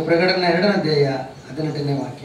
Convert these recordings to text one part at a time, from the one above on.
ಪ್ರಕಟಣೆ ಎರಡನೇ ಅಧ್ಯಾಯ ಹದಿನೆಂಟನೇ ವಾಕ್ಯ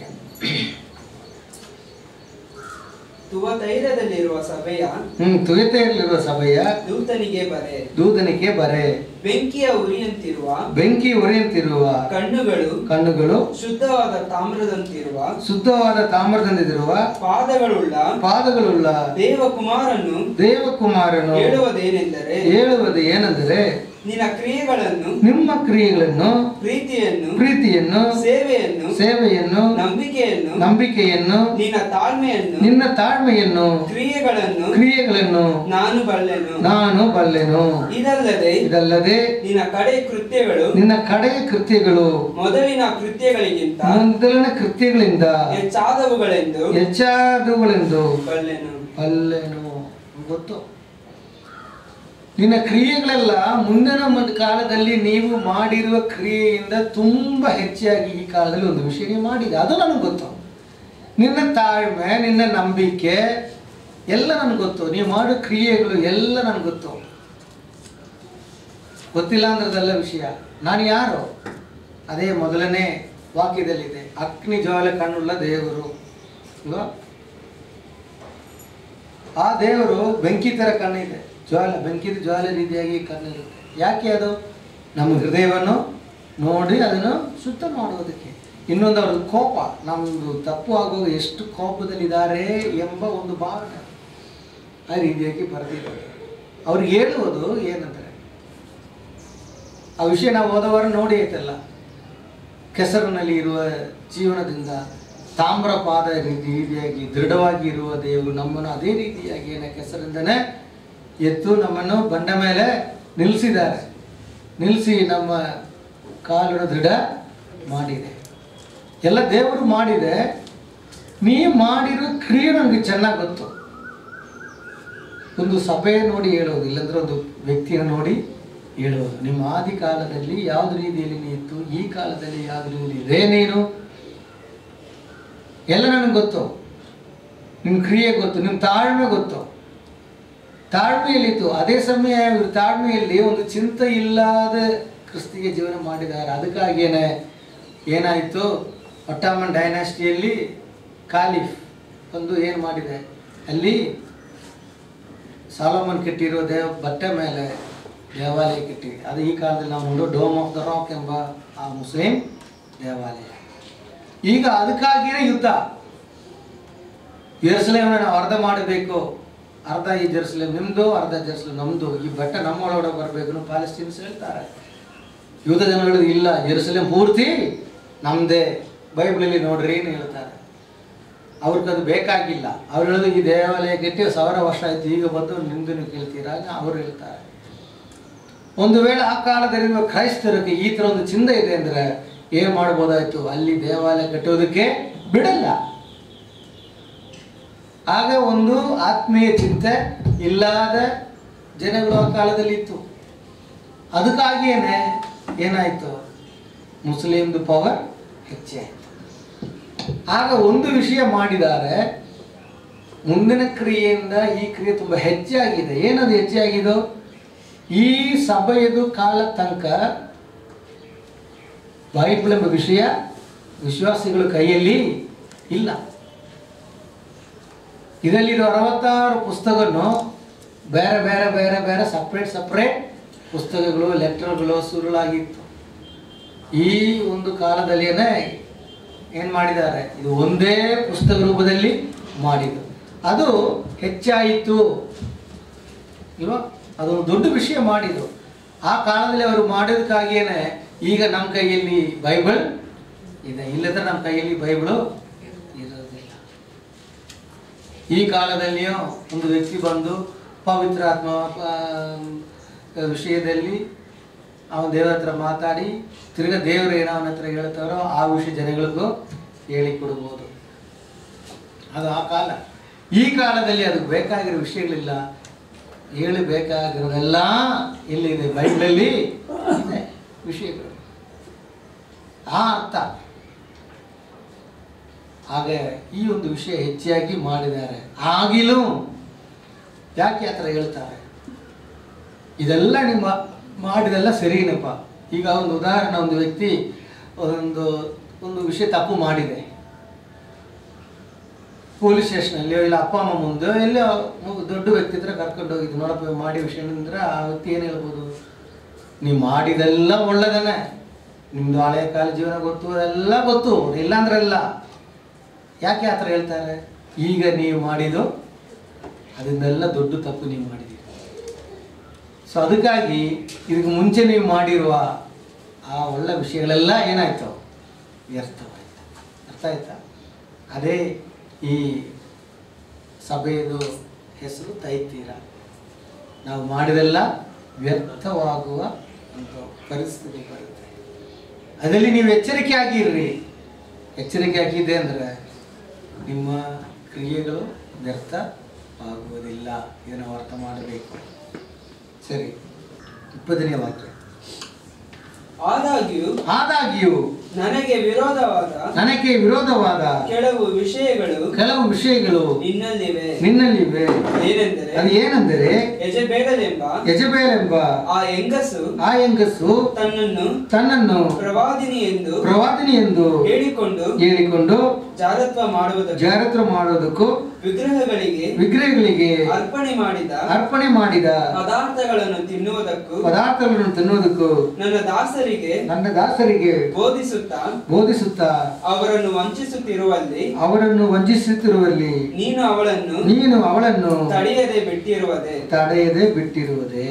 ತುವತೈರದಲ್ಲಿರುವ ಸಭೆಯ ಹ್ಮ್ ತುಯತೆಯಲ್ಲಿರುವ ಸಭೆಯ ದೂತನಿಗೆ ಬರೆ ದೂತನಿಗೆ ಬರೆ ಬೆಂಕಿಯ ಉರಿಯಂತಿರುವ ಬೆಂಕಿ ಉರಿಯಂತಿರುವ ಕಣ್ಣುಗಳು ಕಣ್ಣುಗಳು ಶುದ್ಧವಾದ ತಾಮ್ರದಂತಿರುವ ಶುದ್ಧವಾದ ತಾಮ್ರದಿಂದಿರುವ ಪಾದಗಳುಳ್ಳ ಪಾದಗಳುಳ್ಳ ದೇವಕುಮಾರನು ದೇವಕುಮಾರನು ಹೇಳುವುದೇನೆಂದರೆ ಹೇಳುವುದು ಏನೆಂದರೆ ನಿನ್ನ ಕ್ರಿಯೆಗಳನ್ನು ನಿಮ್ಮ ಕ್ರಿಯೆಗಳನ್ನು ಪ್ರೀತಿಯನ್ನು ಪ್ರೀತಿಯನ್ನು ಸೇವೆಯನ್ನು ಸೇವೆಯನ್ನು ನಂಬಿಕೆಯನ್ನು ನಂಬಿಕೆಯನ್ನು ನಿನ್ನ ತಾಳ್ಮೆಯನ್ನು ನಿನ್ನ ತಾಳ್ಮೆಯನ್ನು ಕ್ರಿಯೆಗಳನ್ನು ಕ್ರಿಯೆಗಳನ್ನು ನಾನು ಬಲ್ಲೆನು ನಾನು ಬಲ್ಲೆನು ಇದಲ್ಲದೆ ಇದಲ್ಲದೆ ನಿನ್ನ ಕಡೆ ಕೃತ್ಯಗಳು ನಿನ್ನ ಕಡೆಯ ಕೃತ್ಯಗಳು ಮೊದಲಿನ ಕೃತ್ಯಗಳಿಗಿಂತ ಮೊದಲಿನ ಕೃತ್ಯಗಳಿಂದ ಹೆಚ್ಚಾದವುಗಳೆಂದು ಹೆಚ್ಚಾದವುಗಳೆಂದು ಬಲ್ಲೆನು ಬಲ್ಲೆನು ಗೊತ್ತು ನಿನ್ನ ಕ್ರಿಯೆಗಳೆಲ್ಲ ಮುಂದಿನ ಒಂದು ಕಾಲದಲ್ಲಿ ನೀವು ಮಾಡಿರುವ ಕ್ರಿಯೆಯಿಂದ ತುಂಬ ಹೆಚ್ಚಾಗಿ ಈ ಕಾಲದಲ್ಲಿ ಒಂದು ವಿಷಯ ನೀವು ಮಾಡಿದೆ ಅದು ನನಗೆ ಗೊತ್ತು ನಿನ್ನ ತಾಳ್ಮೆ ನಿನ್ನ ನಂಬಿಕೆ ಎಲ್ಲ ನನಗೆ ಗೊತ್ತು ನೀವು ಮಾಡೋ ಕ್ರಿಯೆಗಳು ಎಲ್ಲ ನನಗೆ ಗೊತ್ತು ಗೊತ್ತಿಲ್ಲ ಅಂದ್ರದಲ್ಲ ವಿಷಯ ನಾನು ಯಾರು ಅದೇ ಮೊದಲನೇ ವಾಕ್ಯದಲ್ಲಿದೆ ಅಗ್ನಿ ಜ್ವಾಲೆ ಕಣ್ಣುಳ್ಳ ದೇವರು ಅಲ್ವಾ ಆ ದೇವರು ಬೆಂಕಿ ಥರ ಕಣ್ಣಿದೆ ಜ್ವಾಲೆ ಬೆಂಕಿದ ಜ್ವಾಲೆ ರೀತಿಯಾಗಿ ಕಣ್ಣಿರುತ್ತೆ ಯಾಕೆ ಅದು ನಮ್ಮ ಹೃದಯವನ್ನು ನೋಡಿ ಅದನ್ನು ಶುದ್ಧ ಮಾಡುವುದಕ್ಕೆ ಇನ್ನೊಂದು ಅವ್ರದ್ದು ಕೋಪ ನಮ್ಮದು ತಪ್ಪು ಆಗುವಾಗ ಎಷ್ಟು ಕೋಪದಲ್ಲಿದ್ದಾರೆ ಎಂಬ ಒಂದು ಭಾವನೆ ಆ ರೀತಿಯಾಗಿ ಬರೆದಿದ್ದಾರೆ ಅವ್ರಿಗೆ ಹೇಳುವುದು ಏನಂತಾರೆ ಆ ವಿಷಯ ನಾವು ಹೋದವಾರ ನೋಡಿ ಐತಲ್ಲ ಕೆಸರಿನಲ್ಲಿ ಇರುವ ಜೀವನದಿಂದ ತಾಮ್ರಪಾದ ರೀತಿ ರೀತಿಯಾಗಿ ದೃಢವಾಗಿ ಇರುವ ದೇವರು ನಮ್ಮನ್ನು ಅದೇ ರೀತಿಯಾಗಿ ಏನ ಕೆಸರಿಂದನೇ ಎತ್ತು ನಮ್ಮನ್ನು ಬಂಡ ಮೇಲೆ ನಿಲ್ಲಿಸಿದ್ದಾರೆ ನಿಲ್ಲಿಸಿ ನಮ್ಮ ಕಾಲನ್ನು ದೃಢ ಮಾಡಿದೆ ಎಲ್ಲ ದೇವರು ಮಾಡಿದೆ ನೀ ಮಾಡಿರೋ ಕ್ರಿಯೆ ನನಗೆ ಚೆನ್ನಾಗಿ ಗೊತ್ತು ಒಂದು ಸಭೆ ನೋಡಿ ಹೇಳೋದು ಇಲ್ಲಾಂದ್ರೆ ಒಂದು ವ್ಯಕ್ತಿಯನ್ನು ನೋಡಿ ಹೇಳೋದು ನಿಮ್ಮ ಆದಿ ಕಾಲದಲ್ಲಿ ಯಾವ್ದು ರೀತಿಯಲ್ಲಿ ನೀ ಇತ್ತು ಈ ಕಾಲದಲ್ಲಿ ಯಾವ್ದು ರೀತಿಯಲ್ಲಿ ಇದೆ ನೀನು ಎಲ್ಲ ನನಗೆ ಗೊತ್ತು ನಿಮ್ಮ ಕ್ರಿಯೆ ಗೊತ್ತು ನಿಮ್ಮ ತಾಳ್ಮೆ ಗೊತ್ತು ತಾಳ್ಮೆಯಲ್ಲಿತ್ತು ಅದೇ ಸಮಯ ಇವ್ರ ತಾಳ್ಮೆಯಲ್ಲಿ ಒಂದು ಚಿಂತೆ ಇಲ್ಲದ ಕ್ರಿಸ್ತಿಗೆ ಜೀವನ ಮಾಡಿದ್ದಾರೆ ಅದಕ್ಕಾಗೇನೆ ಏನಾಯಿತು ಒಟ್ಟಾಮನ್ ಡೈನಾಸ್ಟಿಯಲ್ಲಿ ಕಾಲಿಫ್ ಒಂದು ಏನು ಮಾಡಿದೆ ಅಲ್ಲಿ ಸಾಲಮನ್ ಕಟ್ಟಿರೋ ದೇವ ಬಟ್ಟೆ ಮೇಲೆ ದೇವಾಲಯ ಕಟ್ಟಿದೆ ಅದು ಈ ಕಾಲದಲ್ಲಿ ನಾವು ನೋಡೋ ಡೋಮ್ ಆಫ್ ದ ರಾಕ್ ಎಂಬ ಆ ಮುಸ್ಲಿಂ ದೇವಾಲಯ ಈಗ ಅದಕ್ಕಾಗಿಯೇ ಯುದ್ಧ ಜೆರುಸಲೇಮನ್ನ ನಾವು ಅರ್ಧ ಮಾಡಬೇಕು ಅರ್ಧ ಈ ಜೆರುಸಲೇಮ್ ನಿಮ್ಮದು ಅರ್ಧ ಜೆರುಸಲೇಮ್ ನಮ್ಮದು ಈ ಬಟ್ಟೆ ನಮ್ಮೊಳಗಡೆ ಬರಬೇಕು ಪ್ಯಾಲೆಸ್ಟೀನ್ಸ್ ಹೇಳ್ತಾರೆ ಯುದ್ಧ ಜನಗಳು ಇಲ್ಲ ಜೆರುಸಲೇಮ್ ಪೂರ್ತಿ ನಮ್ಮದೇ ಬೈಬಲಲ್ಲಿ ನೋಡ್ರಿ ಏನು ಹೇಳ್ತಾರೆ ಅವ್ರಿಗೆ ಅದು ಬೇಕಾಗಿಲ್ಲ ಅವ್ರು ಹೇಳೋದು ಈ ದೇವಾಲಯ ಕಟ್ಟಿ ಸಾವಿರ ವರ್ಷ ಆಯ್ತು ಈಗ ಬಂದು ನಿಮ್ದು ನೀವು ಕೇಳ್ತೀರಾ ಅವ್ರು ಹೇಳ್ತಾರೆ ಒಂದು ವೇಳೆ ಆ ಕಾಲದಲ್ಲಿರುವ ಕ್ರೈಸ್ತರಿಗೆ ಈ ಥರ ಒಂದು ಚಿಂತೆ ಇದೆ ಅಂದರೆ ಏನು ಮಾಡ್ಬೋದಾಯ್ತು ಅಲ್ಲಿ ದೇವಾಲಯ ಕಟ್ಟೋದಕ್ಕೆ ಬಿಡಲ್ಲ ಆಗ ಒಂದು ಆತ್ಮೀಯ ಚಿಂತೆ ಇಲ್ಲದ ಜನಗಳು ಆ ಕಾಲದಲ್ಲಿ ಇತ್ತು ಅದಕ್ಕಾಗಿಯೇ ಏನಾಯಿತು ಮುಸ್ಲಿಮ್ದು ಪವರ್ ಹೆಚ್ಚೆ ಆಯಿತು ಆಗ ಒಂದು ವಿಷಯ ಮಾಡಿದ್ದಾರೆ ಮುಂದಿನ ಕ್ರಿಯೆಯಿಂದ ಈ ಕ್ರಿಯೆ ತುಂಬ ಹೆಚ್ಚಾಗಿದೆ ಏನದು ಹೆಚ್ಚಾಗಿದೋ ಈ ಸಭೆಯದು ಕಾಲ ತನಕ ಬೈಬಲ್ ಎಂಬ ವಿಷಯ ವಿಶ್ವಾಸಿಗಳ ಕೈಯಲ್ಲಿ ಇಲ್ಲ ಇದರಲ್ಲಿರೋ ಅರವತ್ತಾರು ಪುಸ್ತಕವನ್ನು ಬೇರೆ ಬೇರೆ ಬೇರೆ ಬೇರೆ ಸಪ್ರೇಟ್ ಸಪ್ರೇಟ್ ಪುಸ್ತಕಗಳು ಲೆಟರ್ಗಳು ಸುರುಳಾಗಿತ್ತು ಈ ಒಂದು ಕಾಲದಲ್ಲಿಯೇ ಏನು ಮಾಡಿದ್ದಾರೆ ಇದು ಒಂದೇ ಪುಸ್ತಕ ರೂಪದಲ್ಲಿ ಮಾಡಿದ್ದು ಅದು ಹೆಚ್ಚಾಯಿತು ಇಲ್ವಾ ಅದೊಂದು ದೊಡ್ಡ ವಿಷಯ ಮಾಡಿದ್ದು ಆ ಕಾಲದಲ್ಲಿ ಅವರು ಮಾಡೋದಕ್ಕಾಗಿಯೇ ಈಗ ನಮ್ಮ ಕೈಯಲ್ಲಿ ಬೈಬಲ್ ಇದೆ ಇಲ್ಲದ್ರೆ ನಮ್ಮ ಕೈಯಲ್ಲಿ ಬೈಬಲು ಇರೋದಿಲ್ಲ ಈ ಕಾಲದಲ್ಲಿಯೂ ಒಂದು ವ್ಯಕ್ತಿ ಬಂದು ಪವಿತ್ರಾತ್ಮ ಪ- ವಿಷಯದಲ್ಲಿ ಅವನ ದೇವರ ಹತ್ರ ಮಾತಾಡಿ ತಿರ್ಗಾ ದೇವರು ಏನೋ ಅವನ ಹತ್ರ ಹೇಳ್ತಾರೋ ಆ ವಿಷಯ ಜನಗಳಿಗೂ ಹೇಳಿ ಕೊಡ್ಬೋದು ಅದು ಆ ಕಾಲ ಈ ಕಾಲದಲ್ಲಿ ಅದಕ್ಕೆ ಬೇಕಾಗಿರೋ ವಿಷಯಗಳಿಲ್ಲ ಹೇಳಬೇಕಾಗಿರೋದೆಲ್ಲ ಎಲ್ಲಿದೆ ಬೈಬಲಲ್ಲಿ ಇದೆ ವಿಷಯಗಳು ಆ ಅರ್ಥ ಹಾಗೆ ಈ ಒಂದು ವಿಷಯ ಹೆಚ್ಚಾಗಿ ಮಾಡಿದ್ದಾರೆ ಆಗಿಲೂ ಯಾಕೆ ಆ ಥರ ಹೇಳ್ತಾರೆ ಇದೆಲ್ಲ ನಿಮ್ಮ ಮಾಡಿದೆಲ್ಲ ಸರಿನಪ್ಪ ಈಗ ಒಂದು ಉದಾಹರಣೆ ಒಂದು ವ್ಯಕ್ತಿ ಒಂದು ಒಂದು ವಿಷಯ ತಪ್ಪು ಮಾಡಿದೆ ಪೊಲೀಸ್ ಸ್ಟೇಷನಲ್ಲಿ ಇಲ್ಲ ಅಪ್ಪ ಅಮ್ಮ ಮುಂದೆ ಎಲ್ಲ ದೊಡ್ಡ ವ್ಯಕ್ತಿ ಹತ್ರ ಕರ್ಕೊಂಡು ಹೋಗಿದ್ದು ನೋಡಪ್ಪ ಇವ್ ಮಾಡಿ ವಿಷಯ ಅಂದ್ರೆ ಆ ವ್ಯಕ್ತಿ ಏನು ಹೇಳ್ಬೋದು ನೀವು ಮಾಡಿದೆಲ್ಲ ಒಳ್ಳೆದನೆ ನಿಮ್ದು ಹಳೆ ಕಾಲ ಜೀವನ ಗೊತ್ತು ಅದೆಲ್ಲ ಗೊತ್ತು ಇಲ್ಲ ಅಂದ್ರೆ ಇಲ್ಲ ಯಾಕೆ ಆ ಥರ ಹೇಳ್ತಾರೆ ಈಗ ನೀವು ಮಾಡಿದ್ದು ಅದನ್ನೆಲ್ಲ ದೊಡ್ಡ ತಪ್ಪು ನೀವು ಮಾಡಿದ್ದೀರಿ ಸೊ ಅದಕ್ಕಾಗಿ ಇದಕ್ಕೆ ಮುಂಚೆ ನೀವು ಮಾಡಿರುವ ಆ ಒಳ್ಳೆ ವಿಷಯಗಳೆಲ್ಲ ಏನಾಯ್ತು ವ್ಯರ್ಥವಾಯ್ತು ಅರ್ಥ ಆಯ್ತಾ ಅದೇ ಈ ಸಭೆಯದು ಹೆಸರು ತೈತೀರ ನಾವು ಮಾಡಿದೆಲ್ಲ ವ್ಯರ್ಥವಾಗುವ ಒಂದು ಪರಿಸ್ಥಿತಿ ಬರುತ್ತೆ ಅದರಲ್ಲಿ ನೀವು ಎಚ್ಚರಿಕೆ ಆಗಿರ್ರಿ ಎಚ್ಚರಿಕೆ ಆಗಿದ್ದೆ ಅಂದರೆ ನಿಮ್ಮ ಕ್ರಿಯೆಗಳು ವ್ಯರ್ಥ ಆಗುವುದಿಲ್ಲ ಇದನ್ನು ಅರ್ಥ ಮಾಡಬೇಕು ಸರಿ ಇಪ್ಪತ್ತನೇ ವಾಕ್ಯ ಆದಾಗ್ಯೂ ಆದಾಗ್ಯೂ ನನಗೆ ವಿರೋಧವಾದ ನನಗೆ ವಿರೋಧವಾದ ಕೆಲವು ವಿಷಯಗಳು ಕೆಲವು ವಿಷಯಗಳು ನಿನ್ನಲ್ಲಿವೆ ನಿನ್ನಲ್ಲಿವೆ ಏನೆಂದರೆ ಅದು ಏನೆಂದರೆ ಯಜಬೇಡಲೆಂಬ ಯಜಬೇಲೆಂಬ ಆ ಹೆಂಗಸು ಆ ಹೆಂಗಸು ತನ್ನನ್ನು ತನ್ನನ್ನು ಪ್ರವಾದಿನಿ ಎಂದು ಪ್ರವಾದಿನಿ ಎಂದು ಹೇಳಿಕೊಂಡು ಹೇಳಿಕೊಂಡು ಜಾರತ್ವ ಮಾಡುವುದಕ್ಕೆ ಜಾರತ್ರ ಮಾಡೋದಕ್ಕೂ ವಿಗ್ರಹಗಳಿಗೆ ವಿಗ್ರಹಗಳಿಗೆ ಅರ್ಪಣೆ ಮಾಡಿದ ಅರ್ಪಣೆ ಮಾಡಿದ ಪದಾರ್ಥಗಳನ್ನು ತಿನ್ನುವುದಕ್ಕೂ ಪದಾರ್ಥಗಳನ್ನು ತಿನ್ನುವುದಕ್ಕೂ ನನ್ನ ದಾಸರಿಗೆ ನನ್ನ ದಾಸರಿಗೆ ಬೋಧಿಸುತ್ತಾ ಬೋಧಿಸುತ್ತಾ ಅವರನ್ನು ವಂಚಿಸುತ್ತಿರುವಲ್ಲಿ ಅವರನ್ನು ವಂಚಿಸುತ್ತಿರುವಲ್ಲಿ ನೀನು ಅವಳನ್ನು ನೀನು ಅವಳನ್ನು ತಡೆಯದೆ ಬಿಟ್ಟಿರುವುದೇ ತಡೆಯದೆ ಬಿಟ್ಟಿರುವುದೇ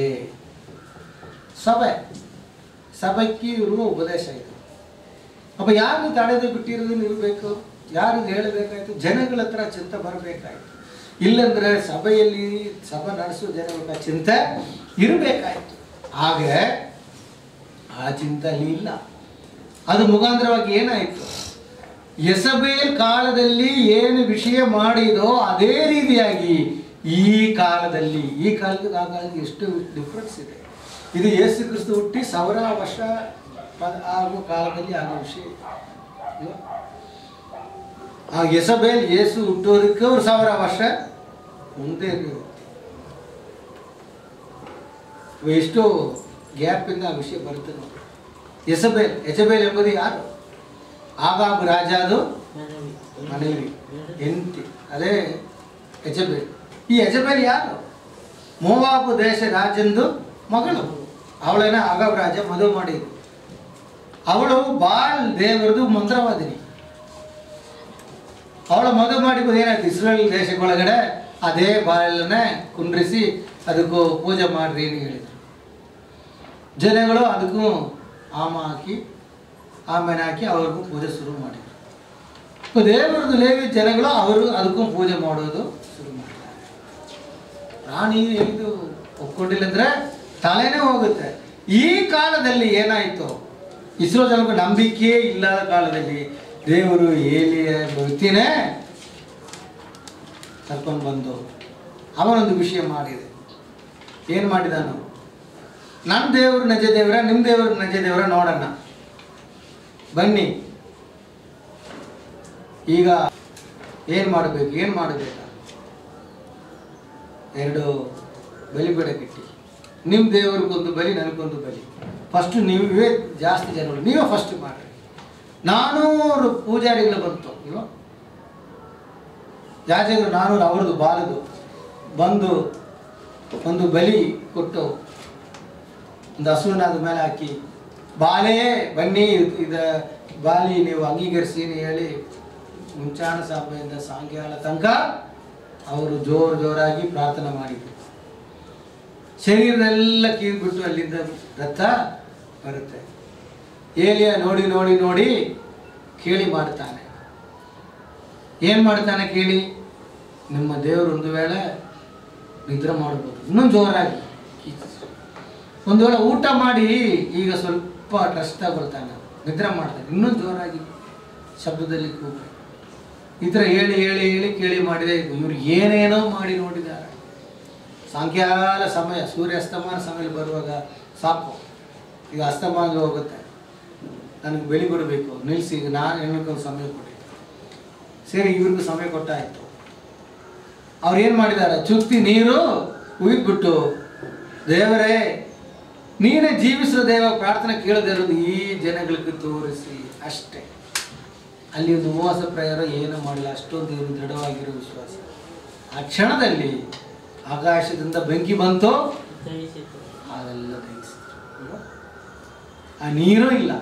ಸಭೆ ಸಭೆಗೆ ಇರುವ ಉಪದೇಶ ಇದು ಅಪ್ಪ ಯಾರು ತಡೆದು ಬಿಟ್ಟಿರೋದನ್ನ ಇರಬೇಕು ಯಾರಿಗೆ ಹೇಳಬೇಕಾಯ್ತು ಜನಗಳ ಹತ್ರ ಚಿಂತೆ ಬರಬೇಕಾಯ್ತು ಇಲ್ಲಂದ್ರೆ ಸಭೆಯಲ್ಲಿ ಸಭೆ ನಡೆಸುವ ಜನಗಳ ಚಿಂತೆ ಇರಬೇಕಾಯ್ತು ಆಗ ಆ ಚಿಂತೆ ಅಲ್ಲಿ ಇಲ್ಲ ಅದು ಮುಖಾಂತರವಾಗಿ ಏನಾಯಿತು ಎಸಬೇಲ್ ಕಾಲದಲ್ಲಿ ಏನು ವಿಷಯ ಮಾಡಿದೋ ಅದೇ ರೀತಿಯಾಗಿ ಈ ಕಾಲದಲ್ಲಿ ಈ ಕಾಲಕ್ಕೆ ಆ ಕಾಲಕ್ಕೆ ಎಷ್ಟು ಡಿಫ್ರೆನ್ಸ್ ಇದೆ ಇದು ಯೇಸು ಕ್ರಿಸ್ತು ಹುಟ್ಟಿ ಸಾವಿರ ವರ್ಷ ಪ- ಆಗುವ ಕಾಲದಲ್ಲಿ ಆಗೋ ವಿಷಯ ಅಲ್ವಾ? ಆ ಎಸಬೇಲ್ ಯೇಸು ಹುಟ್ಟೋದಕ್ಕೆ ஒரு ಸಾವಿರ ವರ್ಷ ಮುಂದೆ ಇರುತ್ತೆ ಎಷ್ಟೋ ಗ್ಯಾಪಿಂದ ಆ ವಿಷಯ ಬರುತ್ತೆ ನೋಡಿ ಎಸಬೇಲ್ ಎಸಬೇಲ್ ಎಂಬುದು ಯಾರು ಆಗಾಬ್ ರಾಜಾದು ಮனைವಿ ಹೆಂಡತಿ ಅದೇ ಯಜಬೇಲ್ ಈ ಯಜಬೇಲ್ ಯಾರು ಮೋವಾಬು ದೇಶ ರಾಜಂದು ಮಗಳು ಅವಳನ್ನ ಆಗಾಬ್ ರಾಜ ಮದುವೆ ಮಾಡಿದ್ರು ಅವಳು ಬಾಳ್ ದೇವರದು ಮಂತ್ರವಾದಿನಿ ಅವಳ ಮದುವೆ ಮಾಡಿಬೋದು ಏನಾಯ್ತು ಇಸ್ರೇಲ್ ದೇಶಕ್ಕೊಳಗಡೆ ಅದೇ ಬಾಳನ್ನ ಕುಂಡ್ರಿಸಿ ಅದಕ್ಕೂ ಪೂಜೆ ಮಾಡ್ರಿ ಅಂತ ಹೇಳಿದ್ರು ಜನಗಳು ಅದಕ್ಕೂ ಆಮ ಹಾಕಿ ಆಮೇಲೆ ಹಾಕಿ ಅವ್ರಿಗೂ ಪೂಜೆ ಶುರು ಮಾಡಿದ್ರು இப்போ ದೇವರದು ಲೇವಿ ಜನಗಳು ಅವರು ಅದಕ್ಕೂ ಪೂಜೆ ಮಾಡೋದು ಶುರು ಮಾಡಿದ್ದಾರೆ ರಾಣಿ ಇದು ಒಪ್ಕೊಂಡಿಲ್ಲ ಅಂದ್ರೆ ತಲೆನೇ ಹೋಗುತ್ತೆ ಈ ಕಾಲದಲ್ಲಿ ಏನಾಯಿತು ಇಸ್ರೋ ಜನಕ್ಕೆ ನಂಬಿಕೆಯೇ ಇಲ್ಲದ ಕಾಲದಲ್ಲಿ ದೇವರು ಏಲಿಯ ವ್ಯಕ್ತಿನೇ ಕರ್ಕೊಂಡು ಬಂದು ಅವನೊಂದು ವಿಷಯ ಮಾಡಿದೆ ಏನು ಮಾಡಿದಾನು ನನ್ನ ದೇವರು ನಜ ದೇವರ ನಿಮ್ಮ ದೇವರು ನಜ ದೇವರ ನೋಡೋಣ ಬನ್ನಿ ಈಗ ಏನು ಮಾಡಬೇಕು ಏನು ಮಾಡಬೇಕು ಎರಡು ಬಲಿಬೇಡ ಕಟ್ಟಿ ನಿಮ್ಮ ದೇವ್ರಿಗೊಂದು ಬಲಿ ನನಗೊಂದು ಬಲಿ ಫಸ್ಟ್ ನೀವೇ ಜಾಸ್ತಿ ಜನಗಳು ನೀವೇ ಫಸ್ಟ್ ಮಾಡಿರಿ ನಾನೂರು ಪೂಜಾರಿಗಳು ಬಂತು ಇಲ್ವಾ ಯಾಜಕರು ನಾನೂರು ಅವ್ರದ್ದು ಬಾಲದು ಬಂದು ಒಂದು ಬಲಿ ಕೊಟ್ಟು ಒಂದು ಹಸುವಿನ ಅದ್ರ ಮೇಲೆ ಹಾಕಿ ಬಾಲೇ ಬನ್ನಿ ಇದ ಬಾಲಿ ನೀವು ಅಂಗೀಕರಿಸಿ ಅಂತ ಹೇಳಿ ಮುಂಚಾಣ ಸಭೆಯಿಂದ ಸಾಯಂಕಾಲ ತನಕ ಅವರು ಜೋರು ಜೋರಾಗಿ ಪ್ರಾರ್ಥನೆ ಮಾಡಿದ್ರು ಶರೀರದೆಲ್ಲ ಕೀರ್ಬಿಟ್ಟು ಅಲ್ಲಿಂದ ರಕ್ತ ಬರುತ್ತೆ ಏಲಿಯ ನೋಡಿ ನೋಡಿ ನೋಡಿ ಕೇಳಿ ಮಾಡ್ತಾನೆ ಏನು ಮಾಡ್ತಾನೆ ಕೇಳಿ ನಿಮ್ಮ ದೇವರು ಒಂದು ವೇಳೆ ನಿದ್ರೆ ಮಾಡ್ಬೋದು ಇನ್ನೊಂದು ಜೋರಾಗಿ ಒಂದು ವೇಳೆ ಊಟ ಮಾಡಿ ಈಗ ಸ್ವಲ್ಪ ಟ್ರಸ್ಟ್ ಬರ್ತಾನೆ ನಿದ್ರೆ ಮಾಡ್ತಾನೆ ಇನ್ನೊಂದು ಜೋರಾಗಿ ಶಬ್ದದಲ್ಲಿ ಕೂಗ್ರೆ ಈ ಥರ ಹೇಳಿ ಹೇಳಿ ಹೇಳಿ ಕೇಳಿ ಮಾಡಿದೆ ಇವ್ರು ಏನೇನೋ ಮಾಡಿ ನೋಡಿದ್ದಾರೆ ಸಾಯಂಕಾಲ ಸಮಯ ಸೂರ್ಯ ಅಸ್ತಮಾನ ಸಮಯ ಬರುವಾಗ ಸಾಕು ಈಗ ಅಸ್ತಮಾನ ಹೋಗುತ್ತೆ ನನಗೆ ಬೆಳಿ ಕೊಡಬೇಕು ನಿಲ್ಲಿಸಿ ಈಗ ನಾನು ಹೆಣ್ಮಕ್ಳು ಸಮಯ ಕೊಡಿ ಸರಿ ಇವ್ರಿಗೂ ಸಮಯ ಕೊಟ್ಟಾಯಿತು ಅವ್ರು ಏನು ಮಾಡಿದ್ದಾರೆ ಚುತ್ತಿ ನೀರು ಉಯ್ದ್ಬಿಟ್ಟು ದೇವರೇ ನೀನೇ ಜೀವಿಸುವ ದೇವ ಪ್ರಾರ್ಥನೆ ಕೇಳದೇ ಇರೋದು ಈ ಜನಗಳಿಗೆ ತೋರಿಸಿ ಅಷ್ಟೇ ಅಲ್ಲಿ ಒಂದು ಉಪವಾಸ ಪ್ರಯಾರ ಏನು ಮಾಡಿಲ್ಲ ಅಷ್ಟೊಂದು ದೇವರು ದೃಢವಾಗಿರೋ ವಿಶ್ವಾಸ ಆ ಕ್ಷಣದಲ್ಲಿ ಆಕಾಶದಿಂದ ಬೆಂಕಿ ಬಂತು ಅದೆಲ್ಲ ದಹಿಸಿದ್ರು ಅಲ್ವಾ? ಆ ನೀರು ಇಲ್ಲ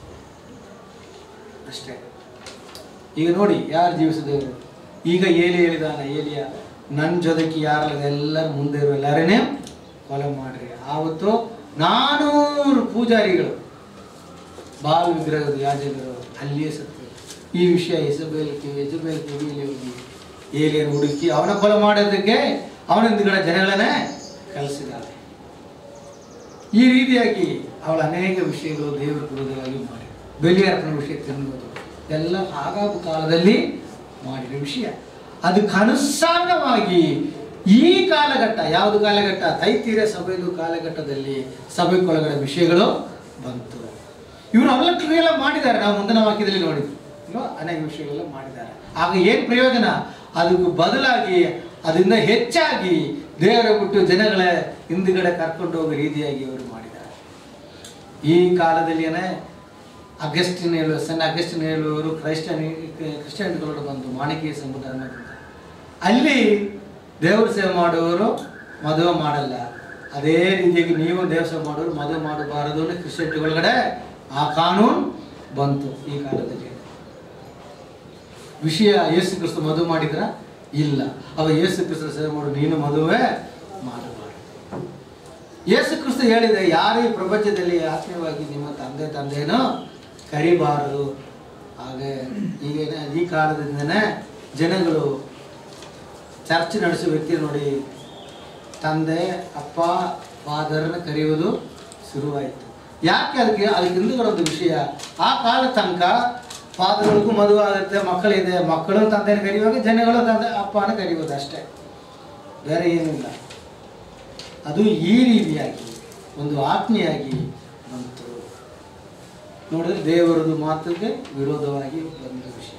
ಅಷ್ಟೇ ಈಗ ನೋಡಿ ಯಾರು ಜೀವಿಸಿದವರು ಈಗ ಏಲಿ ಹೇಳಿದಾನ ಏಲಿಯ ನನ್ನ ಜೊತೆಗೆ ಯಾರಲ್ಲ ಎಲ್ಲರೂ ಮುಂದೆ ಇರೋ ಎಲ್ಲರನ್ನೇ ಕೊಲೆ ಮಾಡ್ರಿ ಆವತ್ತು ನಾನೂರು ಪೂಜಾರಿಗಳು ಬಾಲ್ ವಿಗ್ರಹದ ಯಾಜಕರು ಅಲ್ಲಿಯೇ ಸತ್ತು ಈ ವಿಷಯ ಎಸಬೇಲ್ ಎಜಬೇಲ್ ಕಿವಿಯಲ್ಲಿ ಹೋಗಿ ಏಲಿಯನ್ನು ಹುಡುಕಿ ಅವನ ಕೊಲೆ ಮಾಡೋದಕ್ಕೆ ಅವನ ಹಿಂದ್ಗಡೆ ಜನಗಳನ್ನೇ ಕಲಿಸಿದ್ದಾರೆ ಈ ರೀತಿಯಾಗಿ ಅವಳ ಅನೇಕ ವಿಷಯಗಳು ದೇವರ ವಿರೋಧವಾಗಿ ಮಾಡಿ ಬೆಲಿಯರ್ಪಣ ವಿಷಯ ತಿನ್ನುವುದು ಎಲ್ಲ ಆಗಾಗ ಕಾಲದಲ್ಲಿ ಮಾಡಿದ ವಿಷಯ ಅದಕ್ಕೆ ಅನುಸಾರವಾಗಿ ಈ ಕಾಲಘಟ್ಟ ಯಾವುದು ಕಾಲಘಟ್ಟ ತೈತೀರ ಸಭೆದು ಕಾಲಘಟ್ಟದಲ್ಲಿ ಸಭೆಗೊಳಗಡೆ ವಿಷಯಗಳು ಬಂತು ಇವರು ಅವೆಲ್ಲ ಕ್ರಿಯೆಲ್ಲ ಮಾಡಿದ್ದಾರೆ ನಾವು ಮುಂದಿನ ವಾಕ್ಯದಲ್ಲಿ ನೋಡಿದ್ವಿ ಇಲ್ವಾ ಅನೇಕ ವಿಷಯಗಳೆಲ್ಲ ಮಾಡಿದ್ದಾರೆ ಆಗ ಏನು ಪ್ರಯೋಜನ ಅದಕ್ಕೆ ಬದಲಾಗಿ ಅದರಿಂದ ಹೆಚ್ಚಾಗಿ ದೇವರ ಬಿಟ್ಟು ಜನಗಳ ಹಿಂದುಗಡೆ ಕರ್ಕೊಂಡು ಹೋಗೋ ರೀತಿಯಾಗಿ ಅವರು ಮಾಡಿದ್ದಾರೆ ಈ ಕಾಲದಲ್ಲಿಯೇ ಅಗಸ್ಟಿನ್ ಹೇಳುವ ಸಣ್ಣ ಅಗಸ್ಟಿನ್ ಹೇಳುವವರು ಕ್ರೈಸ್ಟನ್ ಕ್ರಿಶ್ಚಿಯನ್ಗಳು ಬಂದು ಮಾಣಿಕೆಯ ಸಮುದಾಯದಿಂದ ಅಲ್ಲಿ ದೇವ್ರ ಸೇವೆ ಮಾಡುವವರು ಮದುವೆ ಮಾಡಲ್ಲ ಅದೇ ರೀತಿಯಾಗಿ ನೀವು ದೇವ್ರ ಸೇವೆ ಮಾಡೋರು ಮದುವೆ ಮಾಡಬಾರದು ಅನ್ನೋ ಕ್ರಿಶ್ಚಿಯನ್ಟಿ ಒಳಗಡೆ ಆ ಕಾನೂನು ಬಂತು ಈ ಕಾಲದಲ್ಲಿ ವಿಷಯ ಯೇಸು ಕ್ರಿಸ್ತ ಮದುವೆ ಮಾಡಿದ್ರ ಇಲ್ಲ ಅವ ಯೇಸು ಕ್ರಿಸ್ತ ಸೇವೆ ಮಾಡು ನೀನು ಮದುವೆ ಮಾಡಬಾರದು ಯೇಸು ಕ್ರಿಸ್ತ ಹೇಳಿದೆ ಯಾರು ಈ ಪ್ರಪಂಚದಲ್ಲಿ ಆತ್ಮೀಯವಾಗಿ ನಿಮ್ಮ ತಂದೆ ತಂದೆನೋ ಕರಿಬಾರದು ಹಾಗೆ ಈಗ ಏನ- ಈ ಕಾಲದಿಂದನೇ ಜನಗಳು ಚರ್ಚ್ ನಡೆಸುವ ವ್ಯಕ್ತಿ ನೋಡಿ ತಂದೆ ಅಪ್ಪ ಫಾದರ್ನ ಕರೆಯುವುದು ಶುರುವಾಯಿತು ಯಾಕೆ ಅದಕ್ಕೆ ಅದಕ್ಕೆ ಹಿಂದುಗಡೆ ಒಂದು ವಿಷಯ ಆ ಕಾಲ ತನಕ ಫಾದರ್ಗಳಿಗೂ ಮದುವೆ ಆಗುತ್ತೆ ಮಕ್ಕಳಿದೆ ಮಕ್ಕಳು ತಂದೆನ ಕರೆಯುವಾಗ ಜನಗಳು ತಂದೆ ಅಪ್ಪನ ಕರೆಯುವುದು ಅಷ್ಟೇ ಬೇರೆ ಏನಿಲ್ಲ ಅದು ಈ ರೀತಿಯಾಗಿ ಒಂದು ಆಜ್ಞೆಯಾಗಿ ಬಂತು ನೋಡಿದ್ರೆ ದೇವರದು ಮಾತಿಗೆ ವಿರೋಧವಾಗಿ ಬಂದ ವಿಷಯ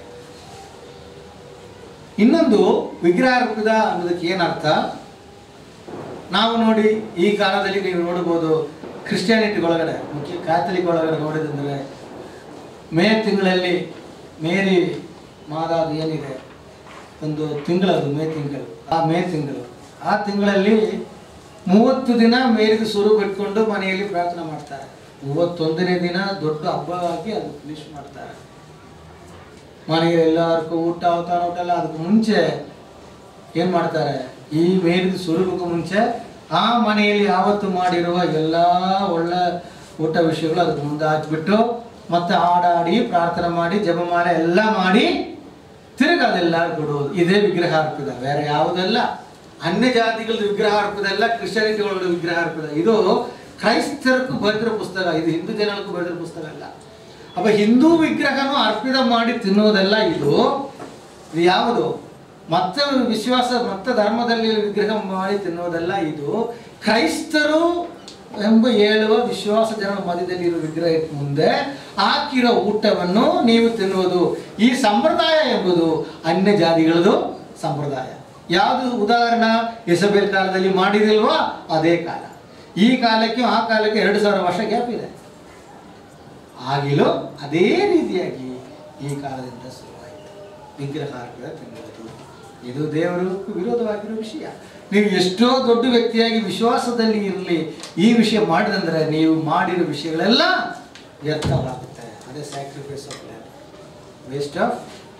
ಇನ್ನೊಂದು ವಿಗ್ರಹಾರ್ಪಿತ ಅನ್ನೋದಕ್ಕೆ ಏನರ್ಥ ನಾವು ನೋಡಿ ಈ ಕಾಲದಲ್ಲಿ ನೀವು ನೋಡ್ಬೋದು ಕ್ರಿಸ್ಟಿಯಾನಿಟಿ ಒಳಗಡೆ ಮುಖ್ಯ ಕ್ಯಾಥಲಿಕ್ ಒಳಗಡೆ ನೋಡಿದಂದ್ರೆ ಮೇ ತಿಂಗಳಲ್ಲಿ ಮೇರಿ ಮಾದಾದು ಏನಿದೆ ಒಂದು ತಿಂಗಳದು ಮೇ ತಿಂಗಳು ಆ ಮೇ ತಿಂಗಳು ಆ ತಿಂಗಳಲ್ಲಿ ಮೂವತ್ತು ದಿನ ಮೇರಿದು ಸುರು ಬಿಟ್ಕೊಂಡು ಮನೆಯಲ್ಲಿ ಪ್ರಾರ್ಥನೆ ಮಾಡ್ತಾರೆ ಮೂವತ್ತೊಂದನೇ ದಿನ ದೊಡ್ಡ ಹಬ್ಬವಾಗಿ ಅದು ಫಿನಿಶ್ ಮಾಡ್ತಾರೆ ಮನೆಗೆ ಎಲ್ಲರಿಗೂ ಊಟ ಅವತಾರ ಊಟ ಎಲ್ಲ ಅದಕ್ಕೆ ಮುಂಚೆ ಏನು ಮಾಡ್ತಾರೆ ಈ ಮೇರಿದ ಸುರುಗಕ್ಕೂ ಮುಂಚೆ ಆ ಮನೆಯಲ್ಲಿ ಯಾವತ್ತು ಮಾಡಿರುವ ಎಲ್ಲ ಒಳ್ಳೆ ಊಟ ವಿಷಯಗಳು ಅದಕ್ಕೆ ಮುಂದೆ ಹಾಕ್ಬಿಟ್ಟು ಮತ್ತೆ ಹಾಡಾಡಿ ಪ್ರಾರ್ಥನೆ ಮಾಡಿ ಜಪಮಾಲೆ ಎಲ್ಲ ಮಾಡಿ ತಿರುಗಿ ಅದೆಲ್ಲ ಕೊಡುವುದು ಇದೇ ವಿಗ್ರಹ ಅರ್ಪಿದ ಬೇರೆ ಯಾವುದಲ್ಲ ಅನ್ಯ ಜಾತಿಗಳದ್ದು ವಿಗ್ರಹ ಅರ್ಪಿದಲ್ಲ ಕ್ರಿಶ್ಚಿಯಾನಿಟಿಗಳ ವಿಗ್ರಹ ಅರ್ಪಿದ ಇದು ಕ್ರೈಸ್ತರಕ್ಕೂ ಬರೆದಿರೋ ಪುಸ್ತಕ ಇದು ಹಿಂದೂ ಜನಕ್ಕೂ ಬರೆದಿರೋ ಪುಸ್ತಕ ಅಲ್ಲ ಅಪ್ಪ ಹಿಂದೂ ವಿಗ್ರಹನು ಅರ್ಪಿತ ಮಾಡಿ ತಿನ್ನೋದೆಲ್ಲ ಇದು ಇದು ಯಾವುದು ಮತ್ತೆ ವಿಶ್ವಾಸ ಮತ್ತೆ ಧರ್ಮದಲ್ಲಿ ವಿಗ್ರಹ ಮಾಡಿ ತಿನ್ನೋದೆಲ್ಲ ಇದು ಕ್ರೈಸ್ತರು ಎಂಬ ಹೇಳುವ ವಿಶ್ವಾಸ ಜನರ ಮಧ್ಯದಲ್ಲಿ ಇರುವ ವಿಗ್ರಹ ಮುಂದೆ ಹಾಕಿರೋ ಊಟವನ್ನು ನೀವು ತಿನ್ನುವುದು ಈ ಸಂಪ್ರದಾಯ ಎಂಬುದು ಅನ್ಯ ಜಾತಿಗಳದು ಸಂಪ್ರದಾಯ ಯಾವುದು ಉದಾಹರಣ ಎಸಬೇಲ್ ಕಾಲದಲ್ಲಿ ಮಾಡಿದಿಲ್ವಾ ಅದೇ ಕಾಲ ಈ ಕಾಲಕ್ಕೆ ಆ ಕಾಲಕ್ಕೆ ಎರಡು ಸಾವಿರ ವರ್ಷ ಗ್ಯಾಪ್ ಇದೆ ಆಗಿಲೂ ಅದೇ ರೀತಿಯಾಗಿ ಈ ಕಾಲದಿಂದ ಶುರುವಾಯಿತು ವಿಗ್ರಹಾರ್ಪದ ತಿನ್ನುವುದು ಇದು ದೇವರು ವಿರೋಧವಾಗಿರೋ ವಿಷಯ ನೀವು ಎಷ್ಟೋ ದೊಡ್ಡ ವ್ಯಕ್ತಿಯಾಗಿ ವಿಶ್ವಾಸದಲ್ಲಿ ಇರಲಿ ಈ ವಿಷಯ ಮಾಡಿದಂದ್ರೆ ನೀವು ಮಾಡಿರೋ ವಿಷಯಗಳೆಲ್ಲ ವ್ಯರ್ಥವಾಗುತ್ತೆ ಅದೇ sacrifice of lab waste of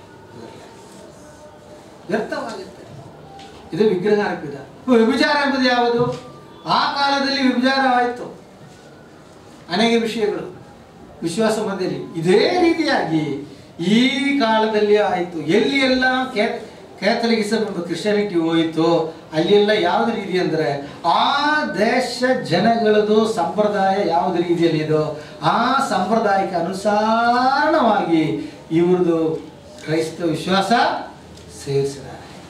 ವ್ಯರ್ಥವಾಗುತ್ತೆ ಇದು ವಿಗ್ರಹ ಅರ್ಪಿತ ವ್ಯಭಿಚಾರ ಎಂಬುದು ಯಾವುದು ಆ ಕಾಲದಲ್ಲಿ ವ್ಯಭಿಚಾರವಾಯಿತು ಅನೇಕ ವಿಷಯಗಳು ವಿಶ್ವಾಸ ಮಧ್ಯದಲ್ಲಿ ಇದೇ ರೀತಿಯಾಗಿ ಈ ಕಾಲದಲ್ಲಿ ಆಯಿತು ಎಲ್ಲಿ ಎಲ್ಲ ಕ್ಯಾ ಕ್ಯಾಥಲಿಕ್ಸಮ್ ಎಂಬ ಕ್ರಿಶ್ಚಿಯಾನಿಟಿ ಹೋಯಿತು ಅಲ್ಲೆಲ್ಲ ಯಾವ್ದು ರೀತಿ ಅಂದರೆ ಆ ದೇಶ ಜನಗಳದು ಸಂಪ್ರದಾಯ ಯಾವ್ದು ರೀತಿಯಲ್ಲಿ ಇದೋ ಆ ಸಂಪ್ರದಾಯಕ್ಕೆ ಅನುಸಾರವಾಗಿ ಇವ್ರದ್ದು ಕ್ರೈಸ್ತ ವಿಶ್ವಾಸ ಸೇರಿಸಿದ್ದಾರೆ